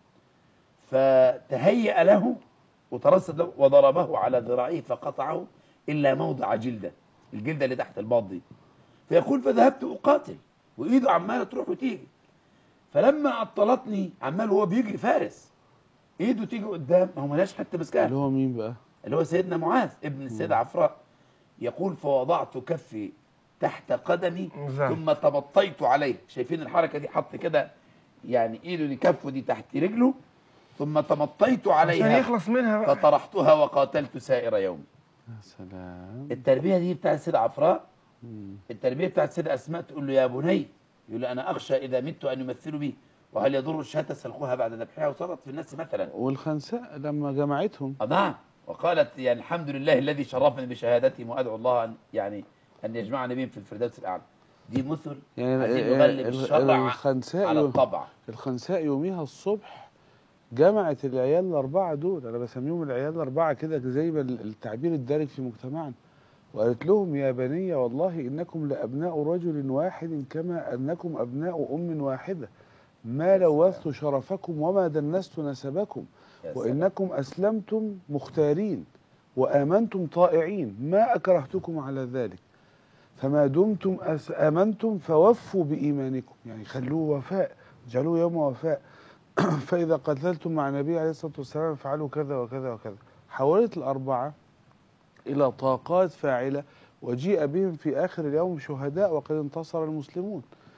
فتهيأ له وترصد له وضربه على ذراعه فقطعه الا موضع جلده الجلده اللي تحت الباط دي فيقول فذهبت اقاتل وايده عماله تروح وتيجي فلما عطلتني عمال هو بيجري فارس ايده تيجي قدام ما هو ملاش حتى مسكها اللي هو مين بقى؟ اللي هو سيدنا معاذ ابن السيدة عفراء يقول فوضعت كفي تحت قدمي نعم. ثم تبطيت عليه شايفين الحركة دي حط كده يعني ايده دي كفه دي تحت رجله ثم تمطيت عشان عليها يخلص منها بقى فطرحتها وقاتلت سائر يوم يا سلام التربية دي بتاعت السيدة عفراء مم. التربية بتاعت السيدة أسماء تقول له يا بني يقول له أنا أخشى إذا مت أن يمثلوا بي وهل يضر الشاة سلخها بعد ذبحها وصارت في الناس مثلا والخنساء لما جمعتهم آه نعم وقالت يعني الحمد لله الذي شرفني بشهادتهم وادعو الله ان يعني ان يجمعني بهم في الفردوس الاعلى دي مثل يعني عايزين ال- نغلب ال- الشرع الخنساء على يوم- الطبع الخنساء يوميها الصبح جمعت العيال الأربعة دول أنا بسميهم العيال الأربعة كده زي ما ال- التعبير الدارج في مجتمعنا وقالت لهم يا بني والله إنكم لأبناء رجل واحد كما أنكم أبناء أم واحدة ما لوثت شرفكم وما دنست نسبكم يا سلام. وإنكم أسلمتم مختارين وآمنتم طائعين ما أكرهتكم على ذلك فما دمتم أس- آمنتم فوفوا بإيمانكم يعني خلوه وفاء اجعلوه يوم وفاء فإذا قتلتم مع النبي عليه الصلاة والسلام فعلوا كذا وكذا وكذا حولت الأربعة إلى طاقات فاعلة وجيء بهم في آخر اليوم شهداء وقد انتصر المسلمون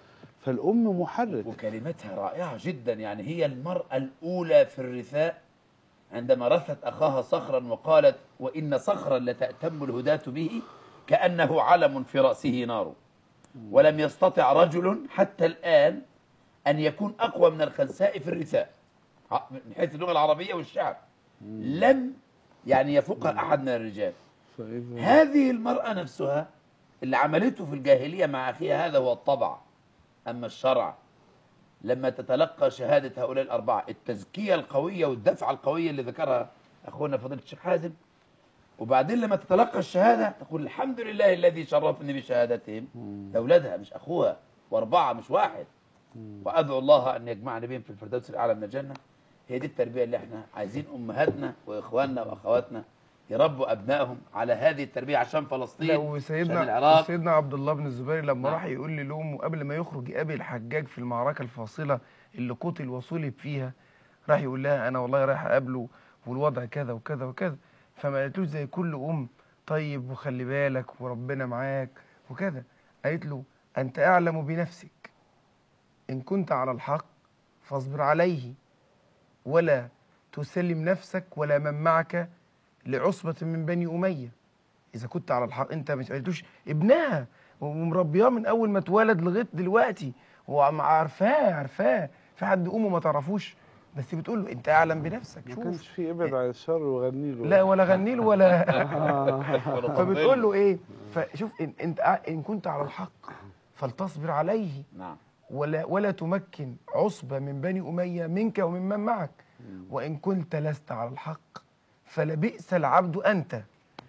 فالأم محرك وكلمتها رائعه جدا يعني هي المراه الاولى في الرثاء عندما رثت اخاها صخرا وقالت وان صخرا لتأتم الهداة به كانه علم في راسه نار ولم يستطع رجل حتى الان ان يكون اقوى من الخنساء في الرثاء ع- من حيث اللغه العربيه والشعر لم يعني يفوقها احد من الرجال فإذا هذه المرأة نفسها اللي عملته في الجاهلية مع أخيها هذا هو الطبع أما الشرع لما تتلقى شهادة هؤلاء الأربعة التزكية القوية والدفعة القوية اللي ذكرها أخونا فضيلة الشيخ حازم وبعدين لما تتلقى الشهادة تقول الحمد لله الذي شرفني بشهادتهم ده أولادها مش أخوها وأربعة مش واحد وأدعو الله أن يجمعنا بهم في الفردوس الأعلى من الجنة هي دي التربية اللي احنا عايزين أمهاتنا وإخواننا وأخواتنا يربوا أبنائهم على هذه التربية عشان فلسطين لا عشان وسيدنا العراق سيدنا عبد الله بن الزبير لما نعم. راح يقول لامه قبل ما يخرج يقابل الحجاج في المعركه الفاصله اللي قتل وصلب فيها راح يقول لها انا والله رايح اقابله والوضع كذا وكذا وكذا فما قالتلوش زي كل ام طيب وخلي بالك وربنا معاك وكذا قالت له انت اعلم بنفسك ان كنت على الحق فاصبر عليه ولا تسلم نفسك ولا من معك لعصبة من بني أمية إذا كنت على الحق أنت مش قلتوش ابنها ومربياه من أول ما اتولد لغاية دلوقتي وعم- عارفاه عارفاه في حد أمه ما تعرفوش بس بتقول له أنت أعلم بنفسك ما شوف كانش في ابعد عن الشر وغني له لا ولا غني له ولا آه. فبتقول له إيه فشوف إن أنت ع- إن كنت على الحق فلتصبر عليه نعم ولا ولا تمكن عصبة من بني أمية منك ومن من معك وإن كنت لست على الحق فلبئس العبد انت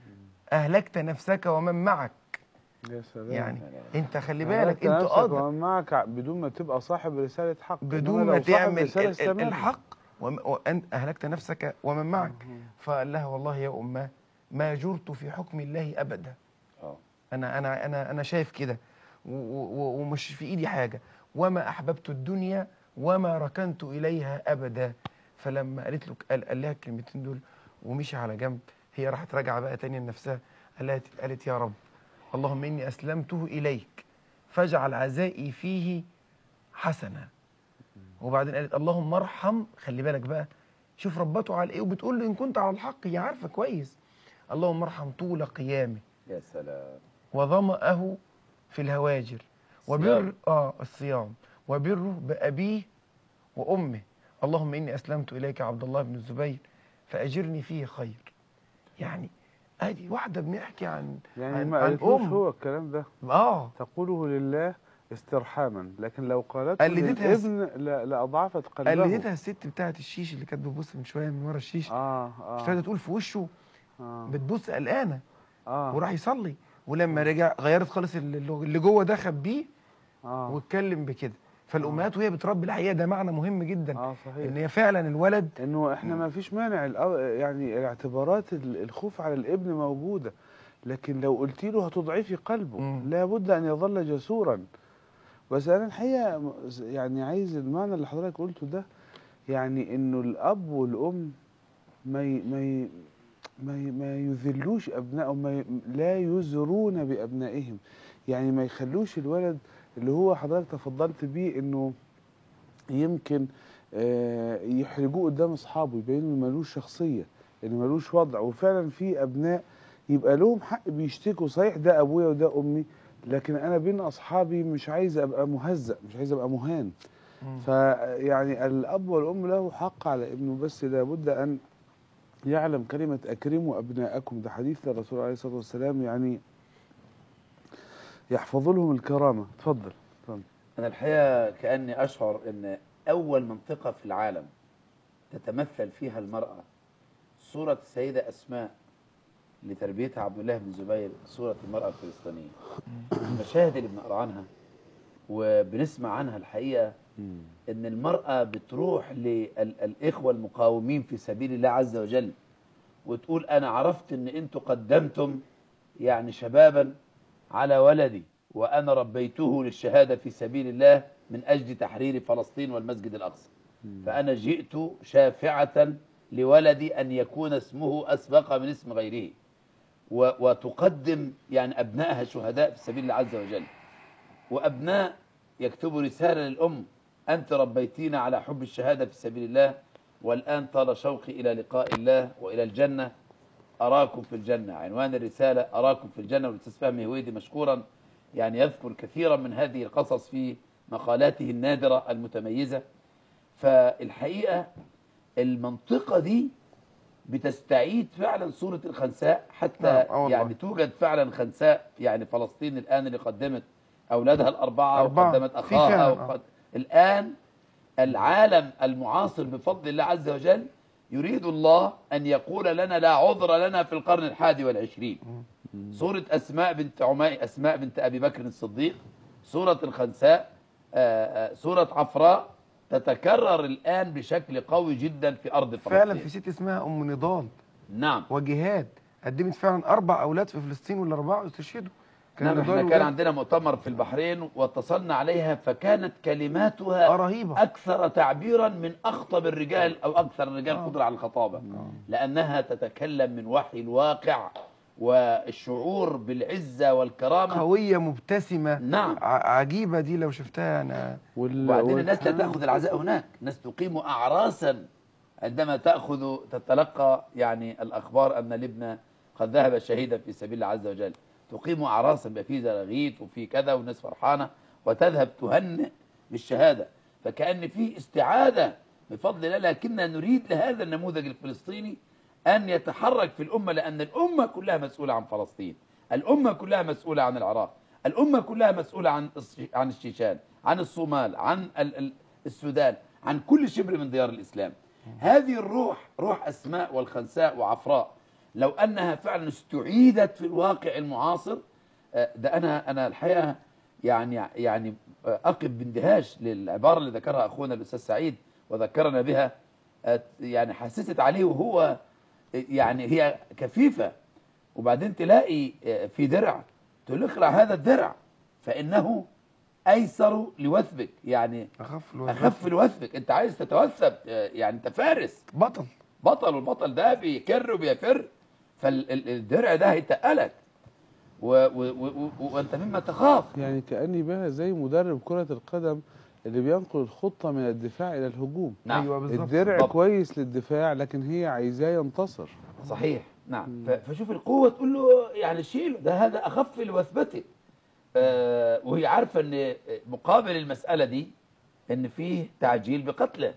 اهلكت نفسك ومن معك يا سلام يعني انت خلي هلكت بالك انت نفسك قادر ومن معك ع- بدون ما تبقى صاحب رسالة حق بدون إنما ما لو صاحب تعمل رسالة ال- ال- استمر. الحق وم- وانت اهلكت نفسك ومن معك فقال لها والله يا اماه ما جرت في حكم الله ابدا اه انا انا انا انا شايف كده و- و- ومش في ايدي حاجه وما احببت الدنيا وما ركنت اليها ابدا فلما قالت له قال, قال لها الكلمتين دول ومشي على جنب هي راحت راجعه بقى تاني لنفسها قالت قالت يا رب اللهم اني اسلمته اليك فاجعل عزائي فيه حسنه وبعدين قالت اللهم ارحم خلي بالك بقى شوف ربته على ايه وبتقول له ان كنت على الحق هي عارفه كويس اللهم ارحم طول قيامه يا سلام وظمأه في الهواجر وبر الصيام. اه الصيام وبره بأبيه وأمه اللهم إني أسلمت إليك عبد الله بن الزبير فأجرني فيه خير يعني ادي واحدة بنحكي عن يعني عن, ما عن قالتلوش أم هو الكلام ده اه تقوله لله استرحاما لكن لو قالته قلدتها الس- للابن لا- لأضعفت قلبه قلدتها الست بتاعت الشيش اللي كانت بتبص من شوية من ورا الشيش اه مش اه راضية تقول في وشه اه, بتبص قلقانة آه. وراح يصلي ولما رجع غيرت خالص اللي اللي جوه ده خبيه آه. واتكلم بكده فالامهات وهي بتربي الحقيقه ده معنى مهم جدا اه صحيح ان هي فعلا الولد انه احنا ما فيش مانع الأ- يعني الاعتبارات ال- الخوف على الابن موجوده لكن لو قلت له هتضعفي قلبه مم. لابد ان يظل جسورا بس انا الحقيقه م- يعني عايز المعنى اللي حضرتك قلته ده يعني انه الاب والام ما ي ما ي ما, ي ما يذلوش ابنائهم ما ي لا يزرون بابنائهم يعني ما يخلوش الولد اللي هو حضرتك تفضلت بيه انه يمكن آه، يحرجوه قدام اصحابه يبينوا انه ملوش شخصيه انه ملوش وضع وفعلا في ابناء يبقى لهم حق بيشتكوا صحيح ده ابويا وده امي لكن انا بين اصحابي مش عايز ابقى مهزأ مش عايز ابقى مهان فيعني الاب والام له حق على ابنه بس لابد ان يعلم كلمه اكرموا ابناءكم ده حديث للرسول عليه الصلاه والسلام يعني يحفظ لهم الكرامه اتفضل اتفضل أنا الحقيقة كأني أشعر أن أول منطقة في العالم تتمثل فيها المرأة صورة السيدة أسماء لتربيتها عبد الله بن الزبير صورة المرأة الفلسطينية المشاهد اللي بنقرا عنها وبنسمع عنها الحقيقة أن المرأة بتروح للإخوة المقاومين في سبيل الله عز وجل وتقول أنا عرفت أن أنتوا قدمتم يعني شبابا على ولدي وأنا ربيته للشهادة في سبيل الله من أجل تحرير فلسطين والمسجد الأقصى فأنا جئت شافعة لولدي أن يكون اسمه أسبق من اسم غيره و- وتقدم يعني أبنائها شهداء في سبيل الله عز وجل وأبناء يكتبوا رسالة للأم أنت ربيتينا على حب الشهادة في سبيل الله والآن طال شوقي إلى لقاء الله وإلى الجنة أراكم في الجنة عنوان الرسالة أراكم في الجنة والأستاذ فهمي هويدي مشكورا يعني يذكر كثيرا من هذه القصص في مقالاته النادرة المتميزة فالحقيقة المنطقة دي بتستعيد فعلا صورة الخنساء حتى نعم، آه والله. يعني توجد فعلا خنساء يعني فلسطين الآن اللي قدمت أولادها الأربعة أربعة. وقدمت في أخاها فعلا، وقد... الآن العالم المعاصر بفضل الله عز وجل يريد الله أن يقول لنا لا عذر لنا في القرن الحادي والعشرين سورة أسماء بنت عمي أسماء بنت أبي بكر الصديق سورة الخنساء آه، آه، سورة عفراء تتكرر الآن بشكل قوي جدا في أرض فلسطين فعلا في ست اسمها ام نضال نعم وجهاد قدمت فعلا اربع اولاد في فلسطين والاربعه استشهدوا نعم نضال احنا كان وجهاد. عندنا مؤتمر في البحرين واتصلنا عليها فكانت كلماتها آه، رهيبه أكثر تعبيرا من أخطب الرجال أو أكثر الرجال قدرة على الخطابة لأنها تتكلم من وحي الواقع والشعور بالعزة والكرامة قويه مبتسمه نعم ع- عجيبه دي لو شفتها انا وال... وبعدين الناس لا وال- تأخذ العزاء هناك الناس تقيم أعراسا عندما تأخذ تتلقى يعني الأخبار أن لبنى قد ذهب شهيدا في سبيل الله عز وجل تقيم أعراسا بقى في زراغيت وفي كذا والناس فرحانة وتذهب تهنئ بالشهادة فكأن في استعادة بفضل الله لكننا نريد لهذا النموذج الفلسطيني أن يتحرك في الأمة لأن الأمة كلها مسؤولة عن فلسطين الأمة كلها مسؤولة عن العراق الأمة كلها مسؤولة عن الص- عن الشيشان عن الصومال عن ال- ال- السودان عن كل شبر من ديار الإسلام هذه الروح روح أسماء والخنساء وعفراء لو أنها فعلا استعيدت في الواقع المعاصر آه، ده أنا أنا الحقيقة يعني يعني آه، أقف باندهاش للعبارة اللي ذكرها أخونا الأستاذ سعيد وذكرنا بها آه، يعني حسست عليه وهو آه، يعني هي كفيفة وبعدين تلاقي آه، في درع تقول له اخلع هذا الدرع فإنه أيسر لوثبك يعني اخف الوزن. أخف لوثبك أنت عايز تتوثب آه، يعني أنت فارس بطل بطل والبطل ده بيكر وبيفر فالدرع ده هيتقلك و- و- و- و- وانت مما تخاف يعني كأني بها زي مدرب كرة القدم اللي بينقل الخطة من الدفاع إلى الهجوم نعم ايوه بالظبط الدرع بالضبط. كويس للدفاع لكن هي عايزاه ينتصر صحيح نعم ف- فشوف القوة تقول له يعني شيله ده هذا أخف لوثبته آه وهي عارفة أن مقابل المسألة دي أن فيه تعجيل بقتله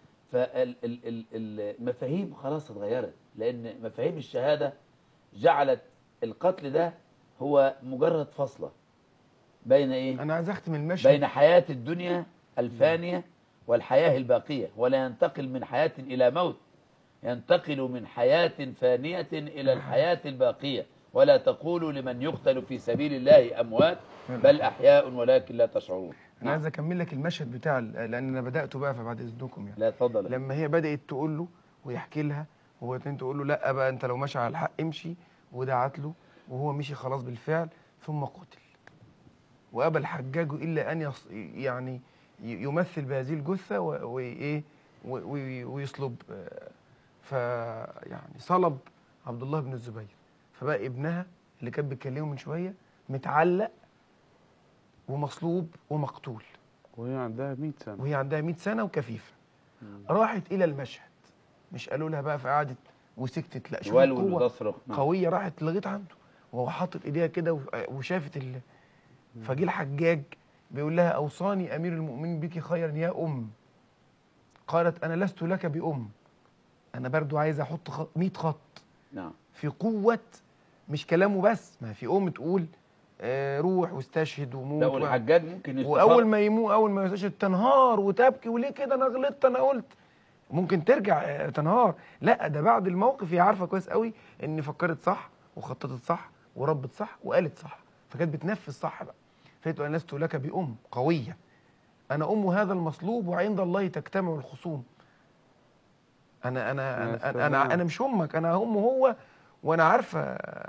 فالمفاهيم خلاص اتغيرت لأن مفاهيم الشهادة جعلت القتل ده هو مجرد فصلة بين إيه؟ انا عايز اختم المشهد بين حياة الدنيا الفانية والحياة الباقية ولا ينتقل من حياة إلى موت ينتقل من حياة فانية إلى الحياة الباقية ولا تقولوا لمن يقتل في سبيل الله أموات بل أحياء ولكن لا تشعرون انا عايز اكمل لك المشهد بتاع ال- لان انا بداته بقى فبعد اذنكم يعني لا تفضل لما هي بدات تقول له ويحكي لها وهو اتنين تقول له لا بقى انت لو ماشي على الحق امشي ودعت له وهو مشي خلاص بالفعل ثم قتل وابى الحجاج الا ان يص يعني ي- يمثل بهذه الجثه و- وايه و- و- ويصلب آه، فيعني صلب عبد الله بن الزبير فبقى ابنها اللي كانت بتكلمه من شويه متعلق ومصلوب ومقتول وهي عندها 100 سنة وهي عندها 100 سنه وكفيفه راحت الى المشهد مش قالوا لها بقى فقعدت وسكتت لا شوف والول القوه وتصرخ نعم. قويه راحت لغايه عنده وهو حاطط ايديها كده و- وشافت ال... فجه الحجاج بيقول لها اوصاني امير المؤمنين بك خيرا يا ام قالت انا لست لك بام انا برضو عايز احط خط 100 خط نعم في قوه مش كلامه بس ما في ام تقول آه روح واستشهد وموت لا و- والحجاج ممكن يستفاد واول ما يموت اول ما يستشهد تنهار وتبكي وليه كده انا غلطت انا قلت ممكن ترجع آه، تنهار لا ده بعد الموقف هي عارفه كويس قوي ان فكرت صح وخططت صح وربت صح وقالت صح فكانت بتنفذ صح بقى فقالت انا لست لك بام قويه انا ام هذا المصلوب وعند الله تجتمع الخصوم انا انا يا انا سلام. انا, أنا مش امك انا امه هو وانا عارفه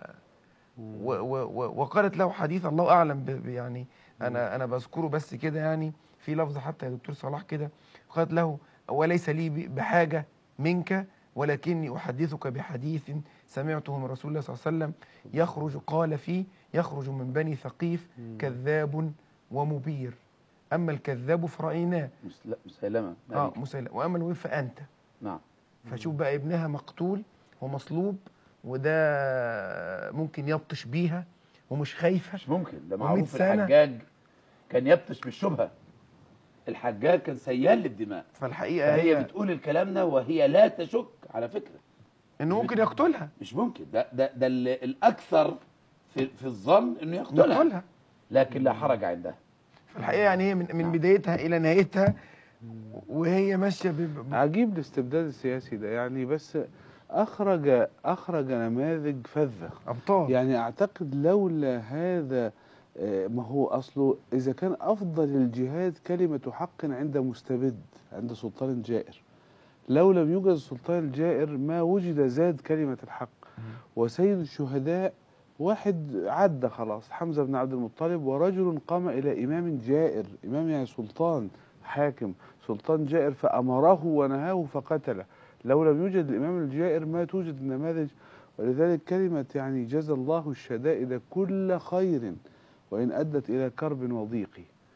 و و و وقالت له حديث الله اعلم ب- ب- يعني انا انا بذكره بس كده يعني في لفظ حتى يا دكتور صلاح كده قالت له وليس لي ب- بحاجه منك ولكني احدثك بحديث سمعته من رسول الله صلى الله عليه وسلم يخرج قال فيه يخرج من بني ثقيف كذاب ومبير اما الكذاب فرأيناه مس- لا، مسيلمة اه نبي. مسيلم واما المبير فانت نعم فشوف بقى ابنها مقتول ومصلوب وده ممكن يبطش بيها ومش خايفه مش ممكن ده و100 معروف سنة. الحجاج كان يبطش بالشبهة الحجاج كان سيال للدماء فالحقيقه هي هي بتقول الكلام ده وهي لا تشك على فكرة انه ممكن يقتلها مش ممكن ده ده ده ال- الاكثر في في الظن انه يقتلها يقتلها لكن لا حرج عندها فالحقيقه يعني هي من, من نعم. بدايتها الى نهايتها وهي ماشيه ب- ب- عجيب الاستبداد السياسي ده يعني بس أخرج أخرج نماذج فذة ابطال يعني أعتقد لولا هذا آه، ما هو أصله إذا كان أفضل الجهاد كلمة حق عند مستبد عند سلطان جائر لو لم يوجد السلطان الجائر ما وجد زاد كلمة الحق وسيد الشهداء واحد عدى خلاص حمزة بن عبد المطلب ورجل قام إلى إمام جائر إمام يعني سلطان حاكم سلطان جائر فأمره ونهاه فقتله لو لم يوجد الإمام الجائر ما توجد النماذج ولذلك كلمة يعني جزى الله الشدائد كل خير وإن أدت إلى كرب وضيق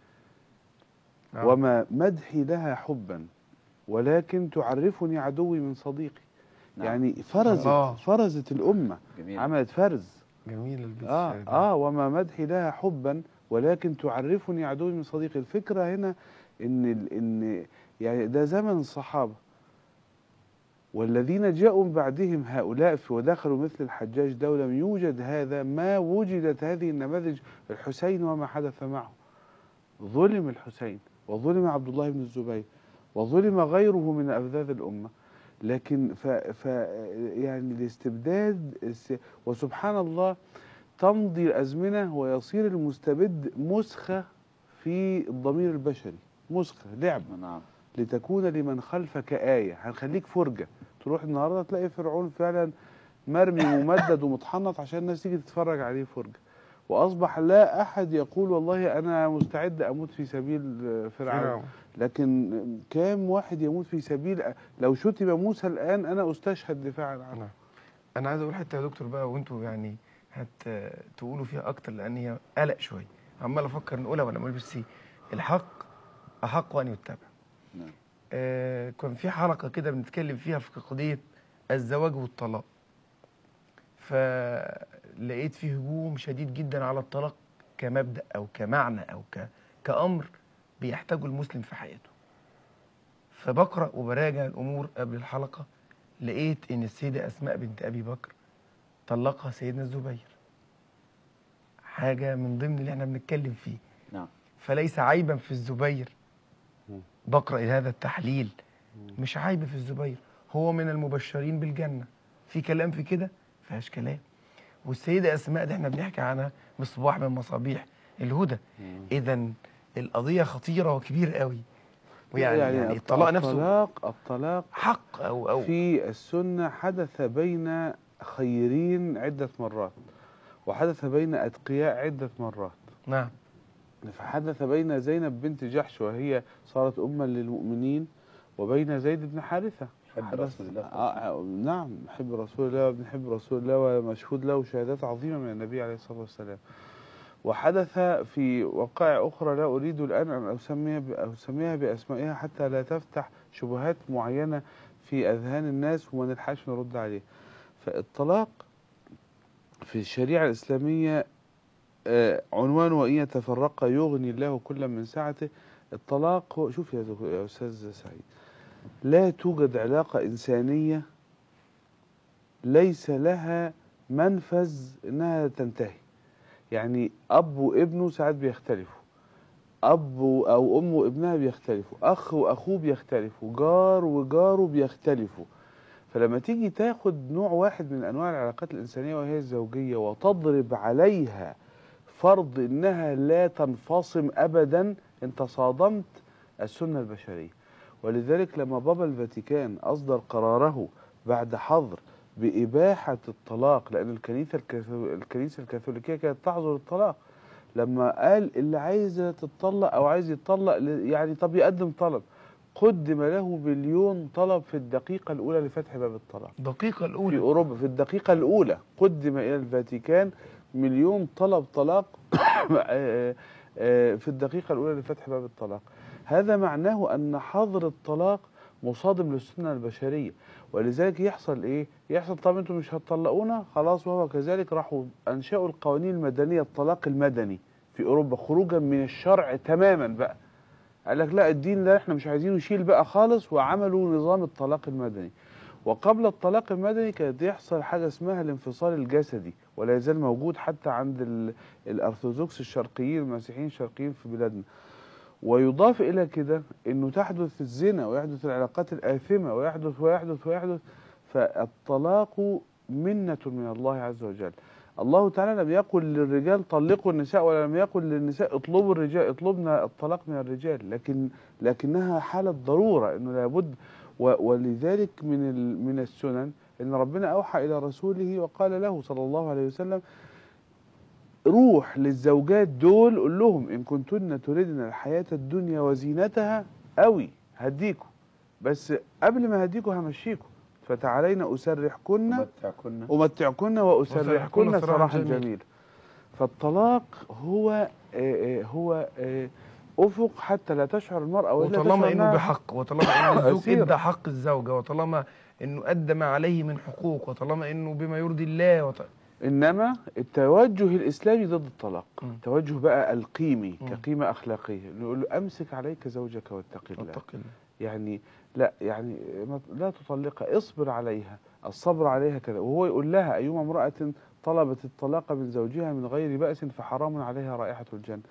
آه. وما مدحي لها حبا ولكن تعرفني عدوي من صديقي نعم. يعني فرزت الله. فرزت الأمة جميل عملت فرز جميل البيت آه, الشعري ده. آه وما مدحي لها حبا ولكن تعرفني عدوي من صديقي الفكرة هنا إن ال- إن يعني ده زمن الصحابة والذين جاءوا من بعدهم هؤلاء في ودخلوا مثل الحجاج ده ولم يوجد هذا ما وجدت هذه النماذج الحسين وما حدث معه ظلم الحسين وظلم عبد الله بن الزبير وظلم غيره من أفذاذ الأمة لكن ف, ف يعني الاستبداد الس- وسبحان الله تمضي الازمنه ويصير المستبد مسخه في الضمير البشري مسخه لعبه نعم لتكون لمن خلفك آية هنخليك فرجة تروح النهاردة تلاقي فرعون فعلا مرمي وممدد ومتحنط عشان الناس تيجي تتفرج عليه فرجة وأصبح لا أحد يقول والله أنا مستعد أموت في سبيل فرعون فرعون. لكن كام واحد يموت في سبيل لو شتم موسى الآن أنا أستشهد دفاعا عنه نعم. انا عايز اقول حته يا دكتور بقى وانتوا يعني هتقولوا فيها اكتر لان هي قلق شويه عمال افكر نقولها ولا ما بس الحق احق ان يتبع نعم. آه كان في حلقه كده بنتكلم فيها في قضيه الزواج والطلاق فلقيت فيه هجوم شديد جدا على الطلاق كمبدا او كمعنى او ك... كامر بيحتاجه المسلم في حياته فبقرا وبراجع الامور قبل الحلقه لقيت ان السيده اسماء بنت ابي بكر طلقها سيدنا الزبير حاجه من ضمن اللي احنا بنتكلم فيه نعم فليس عيبا في الزبير مم. بقرا هذا التحليل مش عيب في الزبير هو من المبشرين بالجنه في كلام في كده فيهاش كلام والسيده اسماء دي احنا بنحكي عنها مصباح من مصابيح الهدى اذا القضيه خطيره وكبيره قوي ويعني يعني, يعني الطلاق نفسه الطلاق الطلاق حق او او في السنة حدث بين خيرين عدة مرات وحدث بين أتقياء عدة مرات نعم فحدث بين زينب بنت جحش وهي صارت أما للمؤمنين وبين زيد بن حارثة حب حدث- رسول الله آه نعم حب رسول الله وابن حب رسول الله ومشهود له شهادات عظيمة من النبي عليه الصلاة والسلام وحدث في وقائع أخرى لا أريد الآن أن أسميها ب- أسميها بأسمائها حتى لا تفتح شبهات معينة في أذهان الناس وما نلحقش نرد عليه فالطلاق في الشريعة الإسلامية آه، عنوان وإن يتفرق يغني الله كلا من سعته الطلاق هو شوف يا دك- يا أستاذ سعيد لا توجد علاقة إنسانية ليس لها منفذ إنها تنتهي يعني أب وابنه ساعات بيختلفوا أب و- أو أم وابنها بيختلفوا أخ وأخوه بيختلفوا جار وجاره بيختلفوا فلما تيجي تاخد نوع واحد من أنواع العلاقات الإنسانية وهي الزوجية وتضرب عليها فرض إنها لا تنفصم أبدا أنت صادمت السنة البشرية ولذلك لما بابا الفاتيكان أصدر قراره بعد حظر بإباحة الطلاق لأن الكنيسة الكاثو- الكنيسة الكاثوليكية كانت تحظر الطلاق لما قال اللي عايزة تتطلق أو عايز يتطلق ل- يعني طب يقدم طلب قدم له مليون طلب في الدقيقة الأولى لفتح باب الطلاق الدقيقه في الاولى أوروبا في الدقيقة الأولى قدم إلى الفاتيكان مليون طلب طلاق آه، آه، في الدقيقة الأولى لفتح باب الطلاق هذا معناه أن حظر الطلاق مصادم للسنة البشرية ولذلك يحصل إيه؟ يحصل طب أنتم مش هتطلقونا خلاص وهو كذلك راحوا أنشأوا القوانين المدنية الطلاق المدني في أوروبا خروجا من الشرع تماما بقى قال لك لا الدين ده احنا مش عايزينه يشيل بقى خالص وعملوا نظام الطلاق المدني وقبل الطلاق المدني كانت يحصل حاجة اسمها الانفصال الجسدي ولا يزال موجود حتى عند ال- الأرثوذكس الشرقيين المسيحيين الشرقيين في بلادنا ويضاف إلى كده أنه تحدث الزنا ويحدث العلاقات الآثمة ويحدث ويحدث ويحدث فالطلاق منة من الله عز وجل الله تعالى لم يقل للرجال طلقوا النساء ولم يقل للنساء اطلبوا الرجال اطلبنا الطلاق من الرجال لكن لكنها حالة ضرورة انه لابد و- ولذلك من ال- من السنن ان ربنا اوحى الى رسوله وقال له صلى الله عليه وسلم روح للزوجات دول قول لهم ان كنتن تريدن الحياة الدنيا وزينتها قوي هديكوا بس قبل ما هديكوا همشيكوا فتعالينا اسرحكن متعكن أمتعكن وأسرحكن وأسرحكن سراحا سراحاً جميلا. جميلا فالطلاق هو آه، آه، هو آه، أفق حتى لا تشعر المرأة ولا وطالما تشعر انه إنها- بحق وطالما ان الزوج أسير. ادى حق الزوجه وطالما انه ادى ما عليه من حقوق وطالما انه بما يرضي الله وط... إنما التوجه الإسلامي ضد الطلاق مم. التوجه بقى القيمي مم. كقيمة أخلاقية نقول له أمسك عليك زوجك واتق الله اتق الله يعني لا يعني ما- لا تطلقها اصبر عليها الصبر عليها كذا وهو يقول لها أيما امرأة طلبت الطلاق من زوجها من غير بأس فحرام عليها رائحة الجنة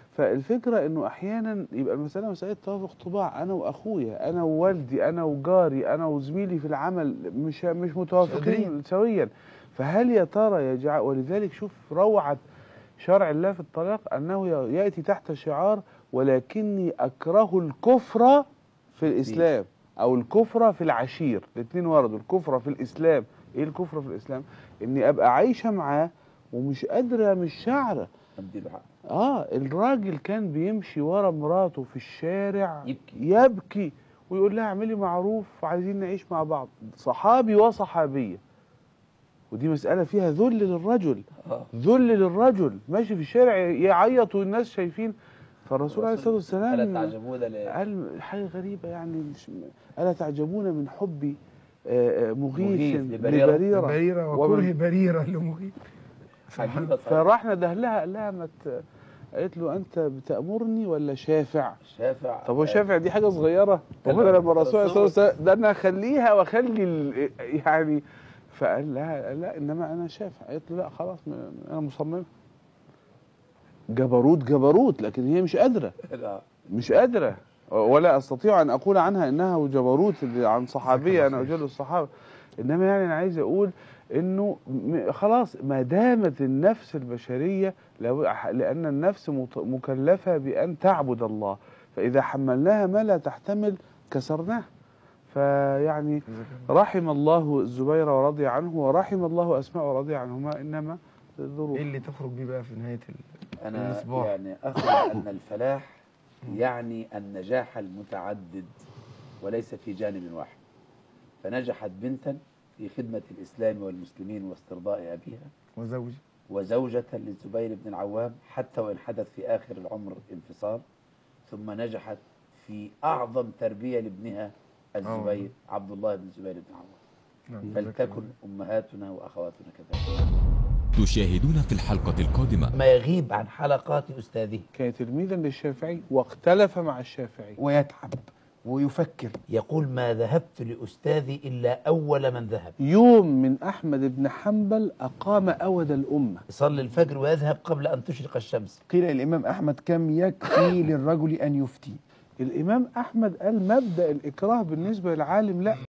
فالفكرة انه احيانا يبقى المسألة مسألة توافق طباع انا واخويا انا ووالدي انا وجاري انا وزميلي في العمل مش مش متوافقين قادرين. سويا فهل يا ترى يجعل ولذلك شوف روعة شرع الله في الطلاق انه ياتي تحت شعار ولكني اكره الكفر في الاسلام او الكفر في العشير الاثنين وردوا الكفر في الاسلام ايه الكفر في الاسلام اني ابقى عايشه معاه ومش قادره مش شعره اديله حق اه الراجل كان بيمشي ورا مراته في الشارع يبكي. يبكي ويقول لها اعملي معروف عايزين نعيش مع بعض صحابي وصحابيه ودي مسألة فيها ذل للرجل اه ذل للرجل ماشي في الشارع يعيط والناس شايفين فالرسول عليه الصلاة والسلام الا تعجبون ل- قال حاجة غريبة يعني مش ألا تعجبون من حبي آه، آه، مغيث مغيث لبريرة. لبريرة بريرة ومن- وكره بريرة لمغيث عجيبة صحيح. فراح ندهلها قال لها ما ت- قالت له أنت بتأمرني ولا شافع؟ شافع طب هو شافع دي حاجة صغيرة طب طبعا. أنا لما الرسول عليه الصلاة الرسول- والسلام ده أنا أخليها وأخلي ال- يعني فقال لها قال لا إنما أنا شافع قالت له لا خلاص م- أنا مصممة جبروت جبروت لكن هي مش قادرة لا. مش قادرة ولا أستطيع أن أقول عنها إنها جبروت اللي عن صحابية أنا أجل الصحابة إنما يعني أنا عايز أقول إنه م- خلاص ما دامت النفس البشرية لو- لأن النفس مت- مكلفة بأن تعبد الله فإذا حملناها ما لا تحتمل كسرناها فيعني رحم الله الزبير ورضي عنه ورحم الله أسماء ورضي عنهما إنما الظروف ايه اللي تخرج بيه بقى في نهاية ال... انا المصباح. يعني اخذ ان الفلاح يعني النجاح المتعدد وليس في جانب واحد فنجحت بنتا في خدمة الإسلام والمسلمين واسترضاء أبيها وزوجي وزوجة للزبير بن العوام حتى وإن حدث في آخر العمر انفصال ثم نجحت في أعظم تربية لابنها الزبير عبد الله بن الزبير بن العوام نعم. فلتكن أمهاتنا وأخواتنا كذلك تشاهدون في الحلقة القادمة ما يغيب عن حلقات أستاذه كان تلميذا للشافعي واختلف مع الشافعي ويتعب ويفكر يقول ما ذهبت لأستاذي إلا أول من ذهب يوم من أحمد بن حنبل أقام أود الأمة يصلي الفجر ويذهب قبل أن تشرق الشمس قيل الإمام أحمد كم يكفي للرجل أن يفتي الإمام أحمد قال مبدأ الإكراه بالنسبة للعالم لا